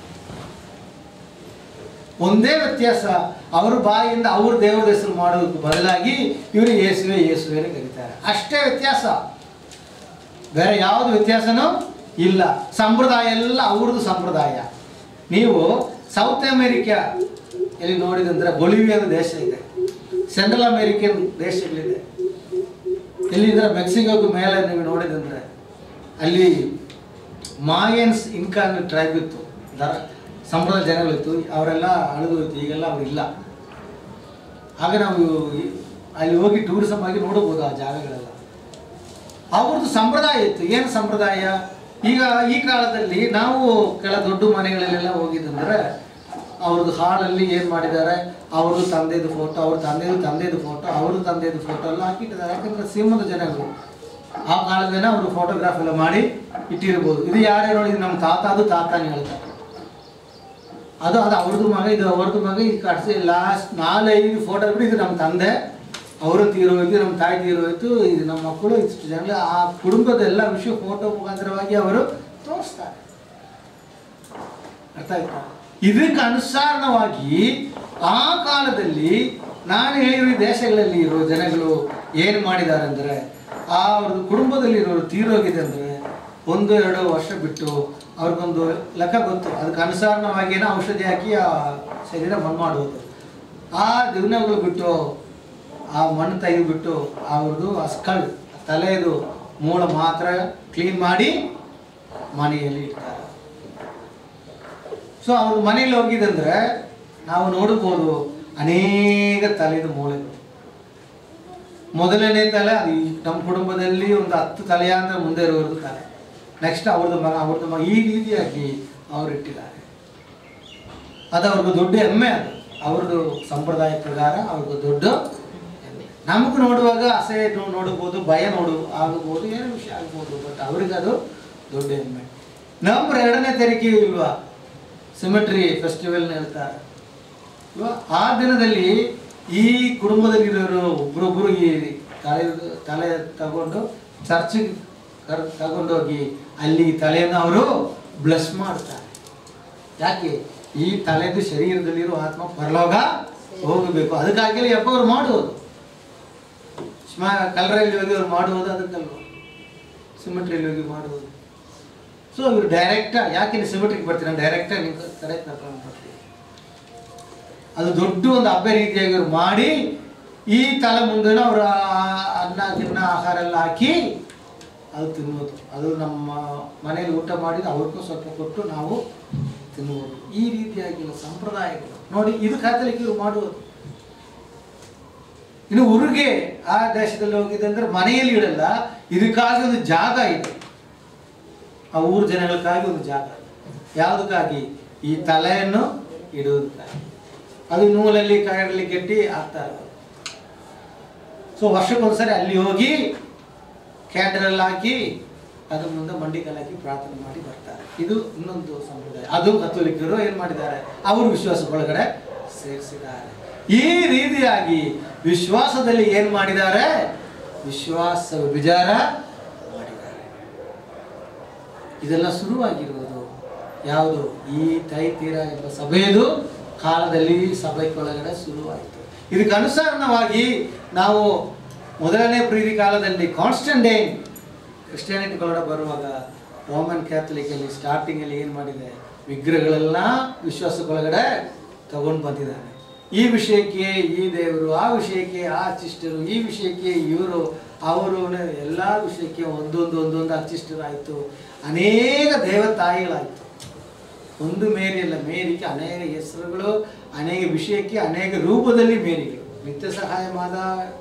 ಒಂದೇ ವ್ಯತ್ಯಾಸ ಅವರು ಬಾಯಿಯಿಂದ ಅವ್ರ ದೇವರ ಹೆಸರು ಮಾಡೋದಕ್ಕೆ ಬದಲಾಗಿ ಇವರು ಯೇಸುವೆ ಯೇಸುವೆ ಅಂತ ಕರೀತಾರೆ ಅಷ್ಟೇ ವ್ಯತ್ಯಾಸ ಬೇರೆ ಯಾವುದು ವ್ಯತ್ಯಾಸನೂ ಇಲ್ಲ ಸಂಪ್ರದಾಯ ಎಲ್ಲ ಅವ್ರದ್ದು ಸಂಪ್ರದಾಯ ನೀವು ಸೌತ್ ಅಮೇರಿಕಾ ಎಲ್ಲಿ ನೋಡಿದಂದ್ರೆ ಬೊಲಿವಿಯಾದ ದೇಶ ಇದೆ ಸೆಂಟ್ರಲ್ ಅಮೇರಿಕನ್ ದೇಶಗಳಿದೆ ಎಲ್ಲಿಂದ್ರೆ ಮೆಕ್ಸಿಕೋಗೂ ಮೇಲೆ ನೀವು ನೋಡಿದಂದ್ರೆ ಅಲ್ಲಿ ಮಾಯನ್ಸ್ ಇನ್ಕಾನ್ ಟ್ರೈಬ್ ಇತ್ತು ದರ ಸಂಪ್ರದಾಯ ಜನಗಳಿತ್ತು ಅವರೆಲ್ಲ ಅಳಿದು ಹೋಯ್ತು ಈಗೆಲ್ಲ ಅವರಿಲ್ಲ ಆಗ ನಾವು ಈ- ಅಲ್ಲಿ ಹೋಗಿ ಟೂರಿಸಮ್ ಆಗಿ ನೋಡಬಹುದು ಆ ಜಾಗಗಳೆಲ್ಲ ಅವ್ರದ್ದು ಸಂಪ್ರದಾಯ ಇತ್ತು ಏನು ಸಂಪ್ರದಾಯ ಈಗ ಈ ಕಾಲದಲ್ಲಿ ನಾವು ಕೆಲ ದೊಡ್ಡ ಮನೆಗಳಲ್ಲೆಲ್ಲ ಹೋಗಿದ್ದಂದ್ರೆ ಅವ್ರದ್ದು ಹಾಳಲ್ಲಿ ಏನು ಮಾಡಿದ್ದಾರೆ ಅವ್ರದ್ದು ತಂದೆದು ಫೋಟೋ ಅವ್ರ ತಂದೆದು ತಂದೆದು ಫೋಟೋ ಅವ್ರದ್ದು ತಂದೆದು ಫೋಟೋ ಎಲ್ಲ ಹಾಕಿಟ್ಟಿದ್ದಾರೆ ಯಾಕಂದ್ರೆ ಶ್ರೀಮಂತ ಜನಗಳು ಆ ಕಾಲದಲ್ಲಿ ಅವರು ಫೋಟೋಗ್ರಾಫ್ ಎಲ್ಲ ಮಾಡಿ ಇಟ್ಟಿರ್ಬೋದು ಇದು ಯಾರ್ಯಾರು ನೋಡಿ ಇದು ನಮ್ಮ ತಾತ ಅದು ತಾತಾನೆ ಹೇಳ್ತಾರೆ ಅದು ಅದು ಅವ್ರದ್ದು ಮಗ ಇದು ಅವ್ರದ್ದು ಮಗ ಈ ಕಟ್ಸಿ ಲಾಸ್ಟ್ ನಾಲ್ಕೈದು ಫೋಟೋ ಬಿಟ್ಟು ಇದು ನಮ್ಮ ತಂದೆ ಅವರು ತೀರೋಯ್ತು ನಮ್ಮ ತಾಯಿ ತೀರೋಯ್ತು ಇದು ನಮ್ಮ ಮಕ್ಕಳು ಇಷ್ಟು ಜನ ಆ ಕುಟುಂಬದ ಎಲ್ಲ ವಿಷಯ ಫೋಟೋ ಮುಖಾಂತರವಾಗಿ ಅವರು ತೋರಿಸ್ತಾರೆ ಅರ್ಥ ಆಯ್ತಾ ಇದಕ್ಕೆ ಅನುಸಾರವಾಗಿ ಆ ಕಾಲದಲ್ಲಿ ನಾನು ಹೇಳಿರೋ ಈ ದೇಶಗಳಲ್ಲಿ ಇರೋ ಜನಗಳು ಏನು ಮಾಡಿದ್ದಾರೆ ಅಂದರೆ ಆ ಅವ್ರದ್ದು ಕುಟುಂಬದಲ್ಲಿರೋರು ತೀರೋಗಿದೆ ಅಂದರೆ ಒಂದು ಎರಡು ವರ್ಷ ಬಿಟ್ಟು ಅವ್ರಿಗೊಂದು ಲೆಕ್ಕ ಗೊತ್ತು ಅದಕ್ಕೆ ಅನುಸಾರವಾಗಿ ಏನೋ ಔಷಧಿ ಹಾಕಿ ಆ ಶರೀರ ಮಣ್ಣು ಮಾಡುವುದು ಆ ದಿನಗಳು ಬಿಟ್ಟು ಆ ಮಣ್ಣು ತೆಗೆದುಬಿಟ್ಟು ಅವ್ರದ್ದು ಆ ಸ್ಕಲ್ ತಲೆದು ಮೂಳ ಮಾತ್ರ ಕ್ಲೀನ್ ಮಾಡಿ ಮನೆಯಲ್ಲಿ ಇಡ್ತಾರೆ ಸೊ ಅವ್ರ ಮನೇಲಿ ಹೋಗಿದಂದ್ರೆ ನಾವು ನೋಡಬಹುದು ಅನೇಕ ತಲೆದು ಮೂಳೆಗಳು ಮೊದಲನೇ ತಲೆ ಅದು ಈ ನಮ್ಮ ಕುಟುಂಬದಲ್ಲಿ ಒಂದು ಹತ್ತು ತಲೆಯಾಂದ್ರೆ ಮುಂದೆ ಇರೋದು ತಲೆ ನೆಕ್ಸ್ಟ್ ಅವ್ರದ್ದು ಮಗ ಅವ್ರದ್ದು ಮಗ ಈ ರೀತಿಯಾಗಿ ಅವ್ರು ಇಟ್ಟಿದ್ದಾರೆ ಅದು ಅವ್ರಿಗೂ ದೊಡ್ಡ ಹೆಮ್ಮೆ ಅದು ಅವ್ರದ್ದು ಸಂಪ್ರದಾಯ ಪ್ರಕಾರ ಅವ್ರಿಗೂ ದೊಡ್ಡ ಹೆಮ್ಮೆ ನಮಗೂ ನೋಡುವಾಗ ಅಸಹ್ಯ ನೋ- ನೋಡಬಹುದು ಭಯ ನೋಡು ಆಗಬಹುದು ಏನೋ ವಿಷಯ ಆಗ್ಬೋದು ಬಟ್ ಅವ್ರಿಗೆ ಅದು ದೊಡ್ಡ ಹೆಮ್ಮೆ ನವಂಬರ್ ಎರಡನೇ ತಾರೀಕಿಗೆ ಇಲ್ವಾ ಸಿಮೆಟ್ರಿ ಫೆಸ್ಟಿವಲ್ ಹೇಳ್ತಾರೆ ಇಲ್ವಾ? ಆ ದಿನದಲ್ಲಿ ಈ ಕುಟುಂಬದಲ್ಲಿರೋರು ಒಬ್ರೊಬ್ರು ಈ ತಲೆ ತಲೆ ತಗೊಂಡು ಚರ್ಚಿಗೆ ಕರ್ ತಗೊಂಡೋಗಿ ಅಲ್ಲಿ ತಲೆಯನ್ನು ಅವರು ಬ್ಲಸ್ ಮಾಡ್ತಾರೆ ಯಾಕೆ ಈ ತಲೆದು ಶರೀರದಲ್ಲಿರೋ ಆತ್ಮ ಪರಲೋಕ ಹೋಗಬೇಕು ಅದಕ್ಕಾಗಿ ಯಪ್ಪ ಅವ್ರು ಮಾಡುವುದು ಸ್ಮಾ ಕಲ್ಲರಲ್ಲಿ ಹೋಗಿ ಅವ್ರು ಮಾಡುವುದು ಅದಕ್ಕಲ್ವ ಸಿಮೆಟ್ರಿಯಲ್ಲಿ ಹೋಗಿ ಮಾಡುವುದು ಸೊ ಇವರು ಡೈರೆಕ್ಟ್ ಯಾಕೆ ನೀವು ಸಿಮೆಟ್ರಿಗೆ ಬರ್ತೀರ ಡೈರೆಕ್ಟ್ ನೀವು ಕಡೆ ಕರ್ಕೊಂಡು ಬರ್ತೀವಿ ಅದು ದೊಡ್ಡ ಒಂದು ಹಬ್ಬ ರೀತಿಯಾಗಿ ಅವ್ರು ಮಾಡಿ ಈ ತಲೆ ಮುಂದೆ ಅವರ ಅನ್ನ ಗಿನ್ನ ಆಹಾರ ಎಲ್ಲ ಹಾಕಿ ಅದು ತಿನ್ಬೋದು ಅದು ನಮ್ಮ ಮನೆಯಲ್ಲಿ ಊಟ ಮಾಡಿದ ಅವ್ರಿಗೂ ಸ್ವಲ್ಪ ಕೊಟ್ಟು ನಾವು ತಿನ್ಬೋದು ಈ ರೀತಿಯಾಗಿಲ್ಲ ಸಂಪ್ರದಾಯಗಳು ನೋಡಿ ಇದು ಕ್ಯಾಥಲಿಕರು ಮಾಡುವುದು ಇನ್ನು ಉರುಗೆ ಆ ದೇಶದಲ್ಲಿ ಹೋಗಿದೆ ಅಂದ್ರೆ ಮನೆಯಲ್ಲಿ ಇಡಲ್ಲ ಇದಕ್ಕಾಗಿ ಒಂದು ಜಾಗ ಇದೆ ಆ ಊರು ಜನಗಳಿಗಾಗಿ ಒಂದು ಜಾಗ ಯಾವುದಕ್ಕಾಗಿ ಈ ತಲೆಯನ್ನು ಇಡುವುದಕ್ಕಾಗಿ ಅದು ನೂಲಲ್ಲಿ ಕಾಯಲ್ಲಿ ಕಟ್ಟಿ ಹಾಕ್ತಾರೆ ಸೊ ವರ್ಷಕ್ಕೊಂದ್ಸರಿ ಅಲ್ಲಿ ಹೋಗಿ ಕ್ಯಾಂಡಲ್ ಹಾಕಿ ಅದ್ರ ಮುಂದೆ ಮಂಡಿಕಲ್ ಹಾಕಿ ಪ್ರಾರ್ಥನೆ ಮಾಡಿ ಬರ್ತಾರೆ ಇದು ಇನ್ನೊಂದು ಸಂಪ್ರದಾಯ ಅದು ಕತ್ತೋಲಿಕರು ಏನ್ ಮಾಡಿದ್ದಾರೆ ಅವ್ರ ವಿಶ್ವಾಸ ಒಳಗಡೆ ಸೇರಿಸಿದ್ದಾರೆ ಈ ರೀತಿಯಾಗಿ ವಿಶ್ವಾಸದಲ್ಲಿ ಏನ್ ಮಾಡಿದ್ದಾರೆ ವಿಶ್ವಾಸ ವಿಚಾರ ಮಾಡಿದ್ದಾರೆ ಇದೆಲ್ಲ ಶುರುವಾಗಿರುವುದು ಯಾವುದು ಈ ತೈತೀರ ಎಂಬ ಸಭೆಯದು ಕಾಲದಲ್ಲಿ ಸಭೆಗೊಳಗಡೆ ಶುರುವಾಯಿತು ಇದಕ್ಕೆ ಅನುಸಾರವಾಗಿ ನಾವು ಮೊದಲನೇ ಪ್ರೀತಿ ಕಾಲದಲ್ಲಿ ಕಾನ್ಸ್ಟಂಟೈನ್ ಕ್ರಿಸ್ಟಿಯಾನಿಟಿ ಒಳಗಡೆ ಬರುವಾಗ ರೋಮನ್ ಕ್ಯಾಥಲಿಕಲ್ಲಿ ಸ್ಟಾರ್ಟಿಂಗಲ್ಲಿ ಏನು ಮಾಡಿದೆ ವಿಗ್ರಹಗಳೆಲ್ಲ ವಿಶ್ವಾಸಕ್ಕೊಳಗಡೆ ತಗೊಂಡು ಬಂದಿದ್ದಾನೆ ಈ ವಿಷಯಕ್ಕೆ ಈ ದೇವರು ಆ ವಿಷಯಕ್ಕೆ ಆ ಅಚ್ಚಿಷ್ಟರು ಈ ವಿಷಯಕ್ಕೆ ಇವರು ಅವರು ಎಲ್ಲ ವಿಷಯಕ್ಕೆ ಒಂದೊಂದು ಒಂದೊಂದು ಅಚ್ಚಿಷ್ಟರು ಆಯಿತು ಅನೇಕ ದೇವತಾಯಿಗಳಾಯಿತು ಒಂದು ಮೇರಿ ಅಲ್ಲ ಮೇರಿಗೆ ಅನೇಕ ಹೆಸರುಗಳು ಅನೇಕ ವಿಷಯಕ್ಕೆ ಅನೇಕ ರೂಪದಲ್ಲಿ ಮೇರಿಗಳು ನಿತ್ಯ ಸಹಾಯ ಮಾದ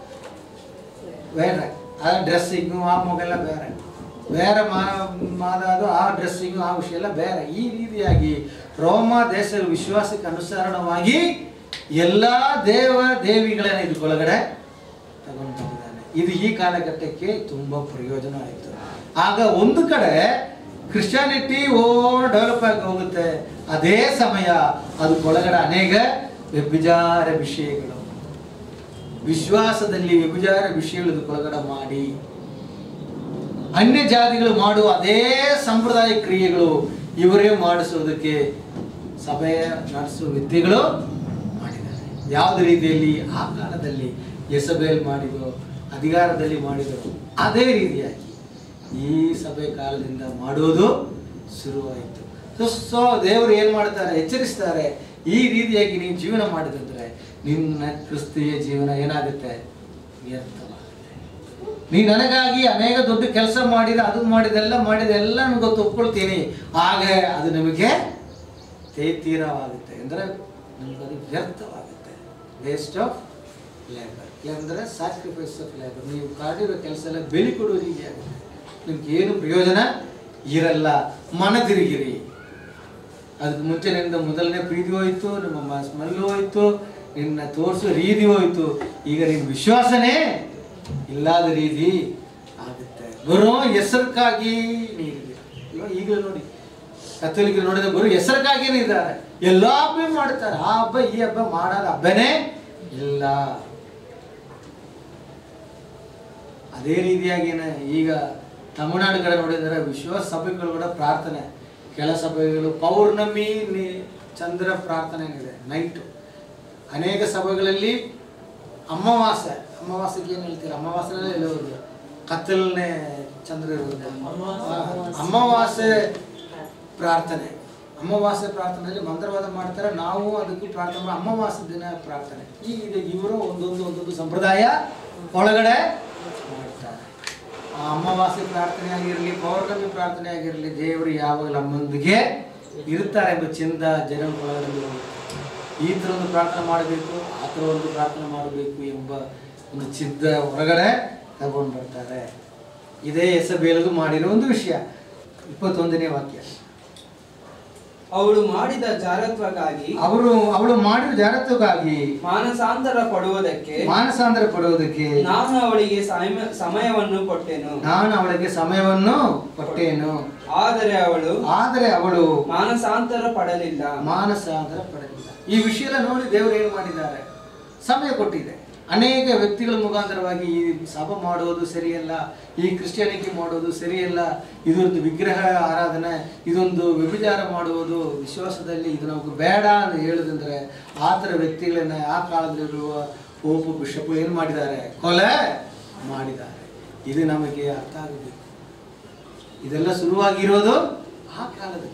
ಬೇರೆ ಆ ಡ್ರೆಸ್ಸಿಂಗು ಆ ಮಗೆಲ್ಲ ಬೇರೆ ಬೇರೆ ಮಾ ಮಾದಾದು ಆ ಡ್ರೆಸ್ಸಿಂಗು ಆ ವಿಷಯ ಎಲ್ಲ ಬೇರೆ ಈ ರೀತಿಯಾಗಿ ರೋಮ ದೇಶದ ವಿಶ್ವಾಸಕ್ಕೆ ಅನುಸರಣವಾಗಿ ಎಲ್ಲ ದೇವ ದೇವಿಗಳನ್ನ ಇದಕ್ಕೊಳಗಡೆ ತಗೊಂಡು ಬಂದಿದ್ದಾನೆ ಇದು ಈ ಕಾಲಘಟ್ಟಕ್ಕೆ ತುಂಬ ಪ್ರಯೋಜನ ಆಯಿತು ಆಗ ಒಂದು ಕಡೆ ಕ್ರಿಶ್ಚಿಯಾನಿಟಿ ಓವರ್ ಡೆವಲಪ್ ಆಗಿ ಹೋಗುತ್ತೆ ಅದೇ ಸಮಯ ಅದಕ್ಕೊಳಗಡೆ ಅನೇಕ ವ್ಯಭಿಚಾರ ವಿಷಯಗಳು ವಿಶ್ವಾಸದಲ್ಲಿ ವ್ಯಭಿಚಾರ ವಿಷಯಗಳು ಇದಕ್ಕೊಳಗಡೆ ಮಾಡಿ ಅನ್ಯ ಜಾತಿಗಳು ಮಾಡುವ ಅದೇ ಸಂಪ್ರದಾಯ ಕ್ರಿಯೆಗಳು ಇವರೇ ಮಾಡಿಸೋದಕ್ಕೆ ಸಭೆ ನಡೆಸುವ ವ್ಯಕ್ತಿಗಳು ಮಾಡಿದ್ದಾರೆ ಯಾವುದೇ ರೀತಿಯಲ್ಲಿ ಆ ಕಾಲದಲ್ಲಿ ಎಸಬೇಲ್ ಮಾಡಿದೋ ಅಧಿಕಾರದಲ್ಲಿ ಮಾಡಿದೋ ಅದೇ ರೀತಿಯಾಗಿ ಈ ಸಭೆ ಕಾಲದಿಂದ ಮಾಡುವುದು ಶುರುವಾಯಿತು ಸೊ ಸೊ ದೇವರು ಏನು ಮಾಡ್ತಾರೆ ಎಚ್ಚರಿಸ್ತಾರೆ ಈ ರೀತಿಯಾಗಿ ನೀವು ಜೀವನ ಮಾಡಿದಂದ್ರೆ ನಿನ್ನ ಕ್ರಿಸ್ತಿಯ ಜೀವನ ಏನಾಗುತ್ತೆ ವ್ಯರ್ಥವಾಗುತ್ತೆ ನೀ ನನಗಾಗಿ ಅನೇಕ ದೊಡ್ಡ ಕೆಲಸ ಮಾಡಿದ ಅದು ಮಾಡಿದೆಲ್ಲ ಮಾಡಿದೆಲ್ಲ ನನಗೆ ಗೊತ್ತು ಒಪ್ಕೊಳ್ತೀನಿ ಆಗ ಅದು ನಿಮಗೆ ತೇತೀರವಾಗುತ್ತೆ ಅಂದರೆ ನಿಮ್ಗೆ ಅದು ವ್ಯರ್ಥವಾಗುತ್ತೆ ವೇಸ್ಟ್ ಆಫ್ ಲೇಬರ್ ಅಂದರೆ ಸ್ಯಾಕ್ರಿಫೈಸ್ ಆಫ್ ಲೇಬರ್ ನೀವು ಕಾಡಿರೋ ಕೆಲಸ ಎಲ್ಲ ಬೆಲೆ ಕೊಡುವ ರೀತಿಯಾಗುತ್ತೆ ನಿಮ್ಗೆ ಏನು ಪ್ರಯೋಜನ ಇರಲ್ಲ ಮನ ತಿರುಗಿರಿ ಅದಕ್ಕೆ ಮುಂಚೆ ನಿಂದ ಮೊದಲನೇ ಪ್ರೀತಿ ಹೋಯ್ತು ನಿಮ್ಮ ಸ್ಮೆಲ್ ಹೋಯ್ತು ನಿನ್ನ ತೋರಿಸೋ ರೀತಿ ಹೋಯ್ತು ಈಗ ನಿನ್ನ ವಿಶ್ವಾಸನೇ ಇಲ್ಲದ ರೀತಿ ಆಗುತ್ತೆ ಬರೋ ಹೆಸರಿಗಾಗಿ ನೀರಿದೆ ಇವಾಗ ಈಗಲೂ ನೋಡಿ ಕತ್ತೋಲಿಕರು ನೋಡಿದ ಬರೋ ಹೆಸರಿಗಾಗಿನೇ ಇದ್ದಾರೆ ಎಲ್ಲ ಹಬ್ಬ ಮಾಡ್ತಾರೆ ಆ ಹಬ್ಬ ಈ ಹಬ್ಬ ಮಾಡೋದು ಹಬ್ಬನೇ ಇಲ್ಲ ಅದೇ ರೀತಿಯಾಗಿನೇ ಈಗ ತಮಿಳುನಾಡು ಕಡೆ ನೋಡಿದರೆ ವಿಶ್ವಾಸ ಸಭೆಗಳು ಕೂಡ ಪ್ರಾರ್ಥನೆ ಕೆಲ ಸಭೆಗಳು ಪೌರ್ಣಮಿ ನಿ- ಚಂದ್ರ ಪ್ರಾರ್ಥನೆ ಇದೆ ನೈಟು ಅನೇಕ ಸಭೆಗಳಲ್ಲಿ ಅಮಾವಾಸ್ಯೆ ಅಮಾವಾಸ್ಯೆಗೆ ಏನು ಹೇಳ್ತೀರ ಅಮಾವಾಸ್ಯೆನೇ ಹೇಳೋದು ಕತ್ತಲನೇ ಚಂದ್ರ ಇರೋದು ಆ, ಅಮಾವಾಸ್ಯೆ ಪ್ರಾರ್ಥನೆ ಅಮಾವಾಸ್ಯೆ ಪ್ರಾರ್ಥನೆಯಲ್ಲಿ ಮಂತ್ರವಾದ ಮಾಡ್ತಾರೆ ನಾವು ಅದಕ್ಕೆ ಪ್ರಾರ್ಥನೆ ಮಾಡಿ ಅಮಾವಾಸ್ಯೆ ದಿನ ಪ್ರಾರ್ಥನೆ ಈಗ ಇದೆ ಇವರು ಒಂದೊಂದು ಒಂದೊಂದು ಸಂಪ್ರದಾಯ ಒಳಗಡೆ ಮಾಡ್ತಾರೆ ಆ ಅಮಾವಾಸ್ಯೆ ಪ್ರಾರ್ಥನೆ ಆಗಿರಲಿ ಪೌರ್ಣಮಿ ಪ್ರಾರ್ಥನೆ ಆಗಿರಲಿ ದೇವರು ಯಾವಾಗಲೂ ನಮ್ಮೊಂದಿಗೆ ಇರ್ತಾರೆ ಎಂಬ ಚಿಂದ ಜನ ಒಳಗಡೆ ಹೋಗುತ್ತೆ. ಈ ಥರ ಒಂದು ಪ್ರಾರ್ಥನೆ ಮಾಡಬೇಕು ಆ ಥರ ಒಂದು ಪ್ರಾರ್ಥನೆ ಮಾಡಬೇಕು ಎಂಬ ಒಂದು ಚಿದ್ದ ಹೊರಗಡೆ ತಗೊಂಡು ಬರ್ತಾರೆ ಇದೇ ಎಸಬೇಲದು ಮಾಡಿರೋ ಒಂದು ವಿಷಯ ಇಪ್ಪತ್ತೊಂದನೇ ವಾಕ್ಯ ಅವಳು ಮಾಡಿದ ಜಾರತ್ವಕ್ಕಾಗಿ ಅವರು ಅವಳು ಮಾಡಿದ ಜಾರತ್ವಕ್ಕಾಗಿ ಮಾನಸಾಂತರ ಪಡುವುದಕ್ಕೆ ಮಾನಸಾಂತರ ಪಡುವುದಕ್ಕೆ ನಾನು ಅವಳಿಗೆ ಸಮಯ- ಸಮಯವನ್ನು ಕೊಟ್ಟೆನು ನಾನು ಅವಳಿಗೆ ಸಮಯವನ್ನು ಕೊಟ್ಟೇನು ಆದರೆ ಅವಳು ಆದರೆ ಅವಳು ಮಾನಸಾಂತರ ಪಡಲಿಲ್ಲ ಮಾನಸಾಂತರ ಪಡೆದಿಲ್ಲ ಈ ವಿಷಯ ಎಲ್ಲ ನೋಡಿ ದೇವರು ಏನು ಮಾಡಿದ್ದಾರೆ ಸಮಯ ಕೊಟ್ಟಿದೆ ಅನೇಕ ವ್ಯಕ್ತಿಗಳ ಮುಖಾಂತರವಾಗಿ ಈ ಸಭೆ ಮಾಡೋದು ಸರಿಯಲ್ಲ ಈ ಕ್ರಿಶ್ಚಿಯಾನಿಟಿ ಮಾಡೋದು ಸರಿಯಲ್ಲ ಇದೊಂದು ವಿಗ್ರಹ ಆರಾಧನೆ ಇದೊಂದು ವ್ಯಭಿಚಾರ ಮಾಡುವುದು ವಿಶ್ವಾಸದಲ್ಲಿ ಇದು ನಮಗೆ ಬೇಡ ಅಂತ ಹೇಳುದಂದ್ರೆ ಆ ಥರ ವ್ಯಕ್ತಿಗಳನ್ನ ಆ ಕಾಲದಲ್ಲಿರುವ ಪೋಪು ಬಿಷಪ್ ಏನು ಮಾಡಿದ್ದಾರೆ ಕೊಲೆ ಮಾಡಿದ್ದಾರೆ ಇದು ನಮಗೆ ಅರ್ಥ ಆಗಬೇಕು ಇದೆಲ್ಲ ಶುರುವಾಗಿರೋದು ಆ ಕಾಲದಲ್ಲಿ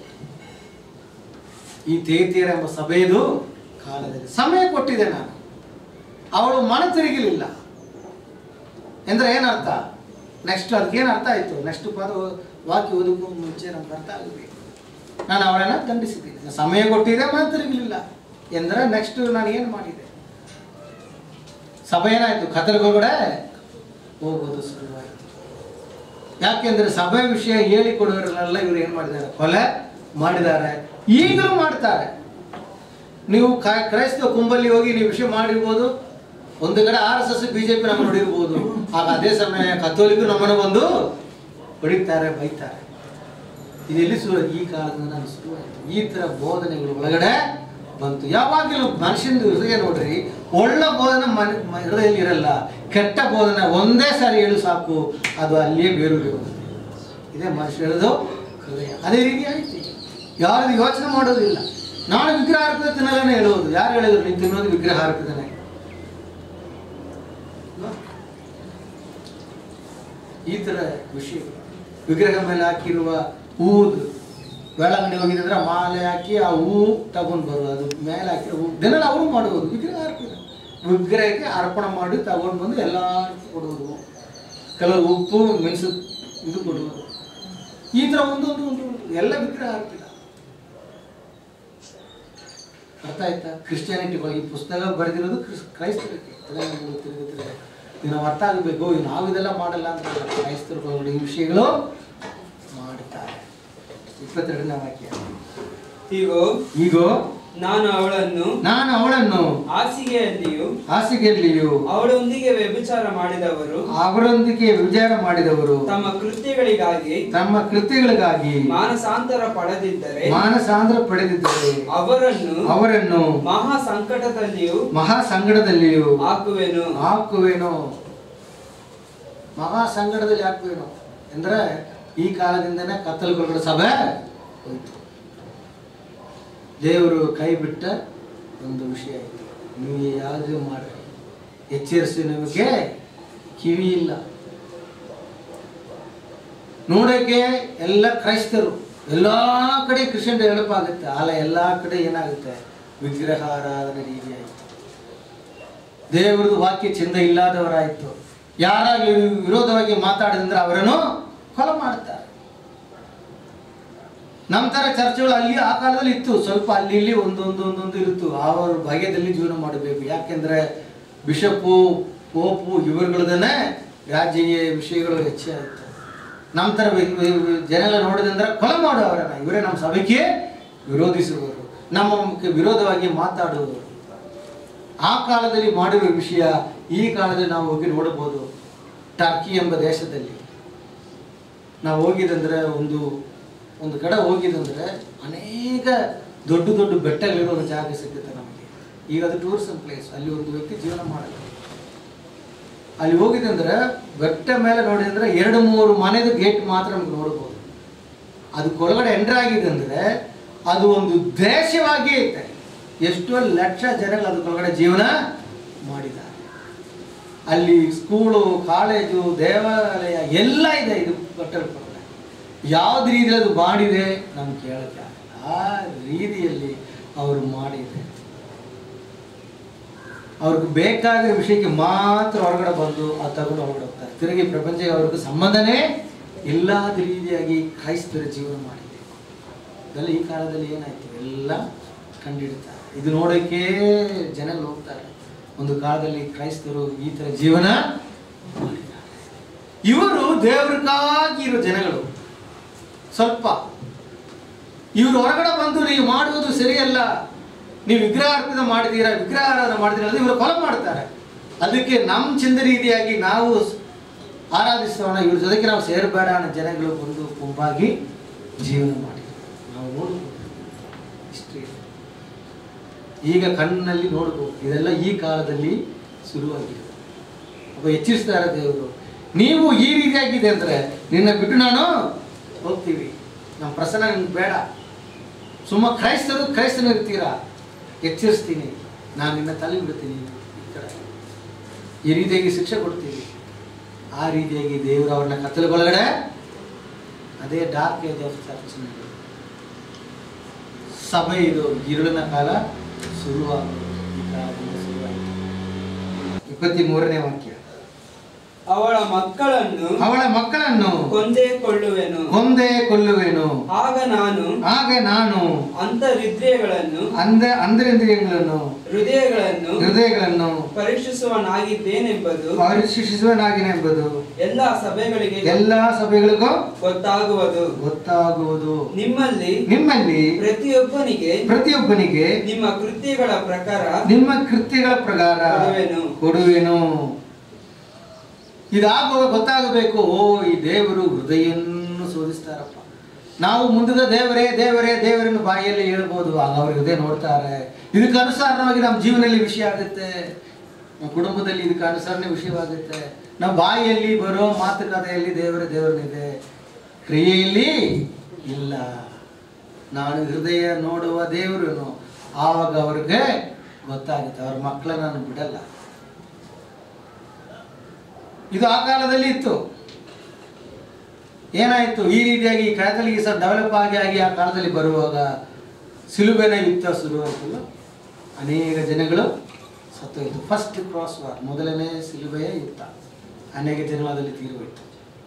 ಈ ತೇತಿಯರ ಎಂಬ ಸಭೆಯದು ಕಾಲದಲ್ಲಿ ಸಮಯ ಕೊಟ್ಟಿದೆ ನಾನು ಅವಳು ಮನ ತಿರುಗಲಿಲ್ಲ ಎಂದ್ರೆ ಏನರ್ಥ ನೆಕ್ಸ್ಟ್ ಅದಕ್ಕೇನು ಅರ್ಥ ಆಯಿತು ನೆಕ್ಸ್ಟ್ ಪದ ವಾಕ್ಯ ಓದಕ್ಕೂ ಮುಂಚೆ ನಮ್ಗೆ ಅರ್ಥ ಆಗಬೇಕು ನಾನು ಅವಳನ್ನು ದಂಡಿಸಿದ್ದೀನಿ ನಾನು ಸಮಯ ಕೊಟ್ಟಿದೆ ಮನ ತಿರುಗಲಿಲ್ಲ ಎಂದ್ರೆ ನೆಕ್ಸ್ಟ್ ನಾನು ಏನು ಮಾಡಿದೆ ಸಭೆ ಏನಾಯಿತು ಕತ್ತಲಗೊಳಗಡೆ ಹೋಗೋದು ಶುರುವಾಯಿತು ಯಾಕೆಂದ್ರೆ ಸಭೆ ವಿಷಯ ಹೇಳಿಕೊಡೋರೆಲ್ಲ ಇವ್ರು ಏನು ಮಾಡಿದ್ದಾರೆ ಕೊಲೆ ಮಾಡಿದ್ದಾರೆ ಈಗಲೂ ಮಾಡ್ತಾರೆ ನೀವು ಕ- ಕ್ರೈಸ್ತ ಕುಂಬಲ್ಲಿ ಹೋಗಿ ನೀವು ವಿಷಯ ಮಾಡಿರ್ಬೋದು ಒಂದು ಕಡೆ ಆರ್ ಎಸ್ ಎಸ್ ಬಿಜೆಪಿ ನಮ್ಮ ನೋಡಿರ್ಬೋದು ಆಗ ಅದೇ ಸಮಯ ಕಥೋಲಿಕರು ನಮ್ಮನ್ನು ಬಂದು ಹೊಡಿತಾರೆ ಬೈತಾರೆ ಇದೆಲ್ಲಿ ಶುರು ಈ ಕಾಲದಿಂದ ನಾನು ಶುರುವಾಯಿತು ಈ ಥರ ಬೋಧನೆಗಳು ಒಳಗಡೆ ಬಂತು ಯಾವಾಗಲೂ ಮನುಷ್ಯನ ಹೃದಯ ನೋಡ್ರಿ ಒಳ್ಳೆ ಬೋಧನೆ ಮನ ಮ- ಹೃದಯದಲ್ಲಿ ಇರಲ್ಲ ಕೆಟ್ಟ ಬೋಧನೆ ಒಂದೇ ಸಾರಿ ಹೇಳು ಸಾಕು ಅದು ಅಲ್ಲಿಯೇ ಬೇರೂರಿ ಹೋಗುತ್ತೆ ಇದೇ ಮನುಷ್ಯರದು ಹೃದಯ ಅದೇ ರೀತಿ ಆಯ್ತು ಯಾರು ಯೋಚನೆ ಮಾಡೋದಿಲ್ಲ ನಾನು ವಿಗ್ರಹ ಹಾಕಿದ ತಿನ್ನಲೇ ಹೇಳುವುದು ಯಾರು ಹೇಳಿದ್ರು ನೀನು ತಿನ್ನೋದು ವಿಗ್ರಹ ಹಾಕಿದಾನೆ ಈ ಥರ ವಿಷಯ ವಿಗ್ರಹ ಮೇಲೆ ಹಾಕಿರುವ ಹೂದು ಬೆಳಂಗಡಿ ಹೋಗಿದ್ರೆ ಮಾಲೆ ಹಾಕಿ ಆ ಹೂ ತಗೊಂಡು ಬರೋದು ಅದು ಮೇಲೆ ಹಾಕಿರೋ ಹೂ ದಿನ ಅವರು ಮಾಡುವುದು ವಿಗ್ರಹ ಅರ್ಪಣೆ ವಿಗ್ರಹಕ್ಕೆ ಅರ್ಪಣೆ ಮಾಡಿ ತಗೊಂಡು ಬಂದು ಎಲ್ಲ ಕೊಡುವುದು ಕೆಲವರು ಉಪ್ಪು ಮೆಣಸು ಇದು ಕೊಡುವುದು ಈ ಥರ ಒಂದೊಂದು ಒಂದು ಒಂದು ಎಲ್ಲ ವಿಗ್ರಹ ಅರ್ಪಿತ ಅರ್ಥ ಆಯ್ತಾ ಕ್ರಿಶ್ಚಿಯಾನಿಟಿ ಈ ಪುಸ್ತಕ ಬರೆದಿರೋದು ಕ್ರಿಸ್- ಕ್ರೈಸ್ತರಿಗೆ ಅದನ್ನ ನಮ್ಗೆ ತಿರುಗಿ ತಿರುಗಿ ಇದು ನಾವು ಅರ್ಥ ಆಗಬೇಕು ನಾವು ಇದೆಲ್ಲ ಮಾಡಲ್ಲ ಅಂತ ಅಲ್ಲ. ಕ್ರೈಸ್ತರು ಈ ವಿಷಯಗಳು ಮಾಡ್ತಾರೆ ಇಪ್ಪತ್ತೆರಡನೇ ವಾಕ್ಯ ಈಗ ಈಗ ನಾನು ಅವಳನ್ನು ನಾನು ಅವಳನ್ನು ಹಾಸಿಗೆಯಲ್ಲಿಯೂ ಹಾಸಿಗೆಯಲ್ಲಿಯೂ ಅವಳೊಂದಿಗೆ ವ್ಯಭಿಚಾರ ಮಾಡಿದವರು ಅವರೊಂದಿಗೆ ವಿಚಾರ ಮಾಡಿದವರು ತಮ್ಮ ಕೃತ್ಯಗಳಿಗಾಗಿ ತಮ್ಮ ಕೃತ್ಯಗಳಿಗಾಗಿ ಮಾನಸಾಂತರ ಪಡೆದಿದ್ದರೆ ಮಾನಸಾಂದ್ರ ಪಡೆದಿದ್ದಾರೆ ಅವರನ್ನು ಅವರನ್ನು ಮಹಾ ಸಂಕಟದಲ್ಲಿಯೂ ಮಹಾ ಸಂಗಡದಲ್ಲಿಯೂ ಹಾಕುವೆನು ಹಾಕುವೇನೋ ಮಹಾ ಸಂಕಟದಲ್ಲಿ ಹಾಕುವೇನೋ ಅಂದ್ರೆ ಈ ಕಾಲದಿಂದನೇ ಕತ್ತಲುಗಳ ಸಭೆ ಹೋಯ್ತು ದೇವರು ಕೈ ಬಿಟ್ಟ ಒಂದು ವಿಷಯ ಆಯಿತು ನೀವು ಯಾವುದೇ ಮಾಡಿ ಎಚ್ಚರಿಸಿ ನಿಮಗೆ ಕಿವಿ ಇಲ್ಲ ನೋಡೋಕೆ ಎಲ್ಲ ಕ್ರೈಸ್ತರು ಎಲ್ಲ ಕಡೆ ಕ್ರಿಶ್ಚಿಯನ್ ಡೆವಲಪ್ ಆಗುತ್ತೆ ಅಲ್ಲ ಎಲ್ಲ ಕಡೆ ಏನಾಗುತ್ತೆ ವಿಗ್ರಹ ಆರಾಧನೆ ರೀತಿ ಆಯಿತು ದೇವರದು ವಾಕ್ಯ ಚಂದ ಇಲ್ಲದವರಾಯಿತು ಯಾರಾಗಲಿ ವಿರೋಧವಾಗಿ ಮಾತಾಡಿದ್ರೆ ಅವರನ್ನು ಕೊಲೆ ಮಾಡ್ತಾರೆ ನಮ್ಮ ಥರ ಚರ್ಚೆಗಳು ಅಲ್ಲಿ ಆ ಕಾಲದಲ್ಲಿ ಇತ್ತು ಸ್ವಲ್ಪ ಅಲ್ಲಿ ಇಲ್ಲಿ ಒಂದೊಂದು ಒಂದೊಂದು ಇರುತ್ತು ಅವರ ಭಾಗ್ಯದಲ್ಲಿ ಜೀವನ ಮಾಡಬೇಕು ಯಾಕೆಂದ್ರೆ ಬಿಷಪ್ಪು ಪೋಪು ಇವರುಗಳದನ್ನೇ ರಾಜ್ಯೀಯ ವಿಷಯಗಳು ಹೆಚ್ಚಾಯಿತು ನಮ್ಮ ಥರ ವಿ- ವಿ- ವಿ- ಜನ ನೋಡಿದಂದ್ರೆ ಕೊಲೆ ಮಾಡು ಅವರನ್ನ ಇವರೇ ನಮ್ಮ ಸಭೆಗೆ ವಿರೋಧಿಸುವರು ನಮ್ಮ ಮುಖಕ್ಕೆ ವಿರೋಧವಾಗಿ ಮಾತಾಡುವವರು ಆ ಕಾಲದಲ್ಲಿ ಮಾಡಿರುವ ವಿಷಯ ಈ ಕಾಲದಲ್ಲಿ ನಾವು ಹೋಗಿ ನೋಡಬಹುದು ಟರ್ಕಿ ಎಂಬ ದೇಶದಲ್ಲಿ ನಾವು ಹೋಗಿದಂದ್ರೆ ಒಂದು ಒಂದು ಕಡೆ ಹೋಗಿದಂದ್ರೆ ಅನೇಕ ದೊಡ್ಡ ದೊಡ್ಡ ಬೆಟ್ಟಗಳಿರೋ ಒಂದು ಜಾಗ ಸಿಗುತ್ತೆ ನಮಗೆ ಈಗ ಅದು ಟೂರಿಸಂ ಪ್ಲೇಸ್ ಅಲ್ಲಿ ಒಂದು ವ್ಯಕ್ತಿ ಜೀವನ ಮಾಡಲ್ಲ ಅಲ್ಲಿ ಹೋಗಿದಂದ್ರೆ ಬೆಟ್ಟ ಮೇಲೆ ನೋಡಿದ್ರೆ ಎರಡು ಮೂರು ಮನೆದು ಗೇಟ್ ಮಾತ್ರ ನಮ್ಗೆ ನೋಡ್ಬೋದು ಅದಕ್ಕೊಳಗಡೆ ಎಂಟ್ರ್ ಆಗಿದೆ ಅಂದ್ರೆ ಅದು ಒಂದು ದೇಶವಾಗಿ ಐತೆ ಎಷ್ಟೋ ಲಕ್ಷ ಜನಗಳು ಅದಕ್ಕೊಳಗಡೆ ಜೀವನ ಮಾಡಿದ್ದಾರೆ ಅಲ್ಲಿ ಸ್ಕೂಲು ಕಾಲೇಜು ದೇವಾಲಯ ಎಲ್ಲ ಇದೆ ಇದು ಬೆಟ್ಟದ ಕೊಳಗಡೆ ಯಾವ್ದು ರೀತಿಯಲ್ಲಿ ಅದು ಮಾಡಿದೆ ನಮ್ಗೆ ಕೇಳಕ್ಕೆ ಆಗಲ್ಲ ಆ ರೀತಿಯಲ್ಲಿ ಅವರು ಮಾಡಿದೆ ಅವ್ರಿಗೆ ಬೇಕಾಗಿರೋ ವಿಷಯಕ್ಕೆ ಮಾತ್ರ ಹೊರಗಡೆ ಬಂದು ಅದು ತಗೊಂಡು ಹೊರಗಡೆ ಹೋಗ್ತಾರೆ ತಿರುಗಿ ಪ್ರಪಂಚಕ್ಕೆ ಅವ್ರಿಗೆ ಸಂಬಂಧನೇ ಇಲ್ಲದ ರೀತಿಯಾಗಿ ಕ್ರೈಸ್ತರ ಜೀವನ ಮಾಡಿದೆ ಇದೆಲ್ಲ ಈ ಕಾಲದಲ್ಲಿ ಏನಾಯ್ತು ಎಲ್ಲ ಕಂಡಿಡ್ತಾರೆ ಇದು ನೋಡೋಕ್ಕೆ ಜನಗಳು ಹೋಗ್ತಾರೆ ಒಂದು ಕಾಲದಲ್ಲಿ ಕ್ರೈಸ್ತರು ಈ ಥರ ಜೀವನ ಮಾಡಿದ್ದಾರೆ ಇವರು ದೇವ್ರಿಗಾಗಿ ಇರೋ ಜನಗಳು ಸ್ವಲ್ಪ ಇವರು ಹೊರಗಡೆ ಬಂದು ನೀವು ಮಾಡುವುದು ಸರಿಯಲ್ಲ ನೀವು ವಿಗ್ರಹಾರ್ಪಣೆ ಮಾಡಿದ್ದೀರಾ ವಿಗ್ರಹಾರಾಧನೆ ಮಾಡಿದ್ದೀರಾ ಅಂದ್ರೆ ಇವರು ಕೊಲೆ ಮಾಡ್ತಾರೆ ಅದಕ್ಕೆ ನಮ್ಮ ಚಂದ ರೀತಿಯಾಗಿ ನಾವು ಸ್- ಆರಾಧಿಸೋಣ ಇವ್ರ ಜೊತೆಗೆ ನಾವು ಸೇರಬೇಡ ಅನ್ನೋ ಜನಗಳು ಬಂದು ಗುಂಪಾಗಿ ಜೀವನ ಮಾಡಿದ್ರು ನಾವು ನೋಡ್ಬೋದು ಇಷ್ಟೇ ಈಗ ಕಣ್ಣಿನಲ್ಲಿ ನೋಡ್ಬೋದು ಇದೆಲ್ಲ ಈ ಕಾಲದಲ್ಲಿ ಶುರುವಾಗಿದೆ ಒಬ್ಬ ಎಚ್ಚರಿಸ್ತಾರೆ ದೇವರು ನೀವು ಈ ರೀತಿಯಾಗಿದೆ ಅಂದರೆ ನಿನ್ನ ಬಿಟ್ಟು ನಾನು ಹೋಗ್ತೀವಿ ನಮ್ಮ ಪ್ರಸನ್ನ ನಿಮ್ಗೆ ಬೇಡ ಸುಮ್ಮ ಕ್ರೈಸ್ತರು ಕ್ರೈಸ್ತರು ಇರ್ತೀರಾ ಎಚ್ಚರಿಸ್ತೀನಿ ನಾನು ನಿನ್ನ ತಲೆ ಬಿಡ್ತೀನಿ ಈ ಕಡೆ ಈ ರೀತಿಯಾಗಿ ಶಿಕ್ಷೆ ಕೊಡ್ತೀವಿ ಆ ರೀತಿಯಾಗಿ ದೇವರು ಅವ್ರನ್ನ ಕತ್ತಲುಗೊಳಗಡೆ ಅದೇ ಡಾರ್ಕ್ ಏಜ್ ಆಫ್ ಚರ್ಚ್ನಲ್ಲಿ ಸಭೆ ಇದು ഇരുಳಿನ ಕಾಲ ಶುರುವಾಗೋದು ಈ ಕಾಲದಿಂದ ಶುರುವಾಯಿತು ಇಪ್ಪತ್ತಿ ಮೂರನೇ ವಾಕ್ಯ ಅವಳ ಮಕ್ಕಳನ್ನು ಅವಳ ಮಕ್ಕಳನ್ನು ಕೊಂದೇ ಕೊಳ್ಳುವೆನು ಕೊಂದೇ ಕೊಲ್ಲುವೆನು ಆಗ ನಾನು ಆಗ ನಾನು ಅಂತರಿದ್ರಿಯಗಳನ್ನು ಅಂದ ಅಂದ್ರೇಂದ್ರಿಯಗಳನ್ನು ಹೃದಯಗಳನ್ನು ಹೃದಯಗಳನ್ನು ಪರೀಕ್ಷಿಸುವನಾಗಿದ್ದೇನೆಂಬುದು ಪರೀಕ್ಷಿಸುವನಾಗಿನೆಂಬುದು ಎಲ್ಲಾ ಸಭೆಗಳಿಗೆ ಎಲ್ಲಾ ಸಭೆಗಳಿಗೂ ಗೊತ್ತಾಗುವುದು ಗೊತ್ತಾಗುವುದು ನಿಮ್ಮಲ್ಲಿ ನಿಮ್ಮಲ್ಲಿ ಪ್ರತಿಯೊಬ್ಬನಿಗೆ ಪ್ರತಿಯೊಬ್ಬನಿಗೆ ನಿಮ್ಮ ಕೃತ್ಯಗಳ ಪ್ರಕಾರ ನಿಮ್ಮ ಕೃತ್ಯಗಳ ಪ್ರಕಾರ ಕೊಡುವೆನು. ಕೊಡುವೆನು ಇದಾಗುವ ಗೊತ್ತಾಗಬೇಕು ಓ ಈ ದೇವರು ಹೃದಯನ್ನು ಶೋಧಿಸ್ತಾರಪ್ಪ ನಾವು ಮುಂದಿನ ದೇವರೇ ದೇವರೇ ದೇವರನ್ನು ಬಾಯಿಯಲ್ಲಿ ಹೇಳ್ಬೋದು ಆಗ ಅವ್ರ ಹೃದಯ ನೋಡ್ತಾರೆ ಇದಕ್ಕೆ ಅನುಸಾರವಾಗಿ ನಮ್ಮ ಜೀವನದಲ್ಲಿ ವಿಷಯ ಆಗುತ್ತೆ ನಮ್ಮ ಕುಟುಂಬದಲ್ಲಿ ಇದಕ್ಕೆ ಅನುಸರಣೆ ವಿಷಯವಾಗುತ್ತೆ ನಮ್ಮ ಬಾಯಿಯಲ್ಲಿ ಬರೋ ಮಾತುಕತೆಯಲ್ಲಿ ದೇವರೇ ದೇವರನಿದೆ ಕ್ರಿಯೆಯಲ್ಲಿ ಇಲ್ಲ ನಾನು ಹೃದಯ ನೋಡುವ ದೇವರನು ಆವಾಗ ಅವ್ರಿಗೆ ಗೊತ್ತಾಗುತ್ತೆ ಅವ್ರ ಮಕ್ಕಳನ್ನ ನಾನು ಬಿಡಲ್ಲ ಇದು ಆ ಕಾಲದಲ್ಲಿ ಇತ್ತು ಏನಾಯಿತು ಈ ರೀತಿಯಾಗಿ ಈ ಕ್ಯಾಥಲಿಕ್ ಸಹ ಡೆವಲಪ್ ಆಗಿ ಆಗಿ ಆ ಕಾಲದಲ್ಲಿ ಬರುವಾಗ ಸಿಲುಬೆನ ಯುದ್ಧ ಶುರುವಾಯಿತಲ್ಲ ಅನೇಕ ಜನಗಳು ಸತ್ತೋಯ್ತು ಫಸ್ಟ್ ಕ್ರಾಸ್ ವಾರ್ ಮೊದಲನೇ ಸಿಲುಬೆಯ ಯುದ್ಧ ಅನೇಕ ಜನಗಳು ಅದರಲ್ಲಿ ತೀರೋಯ್ತು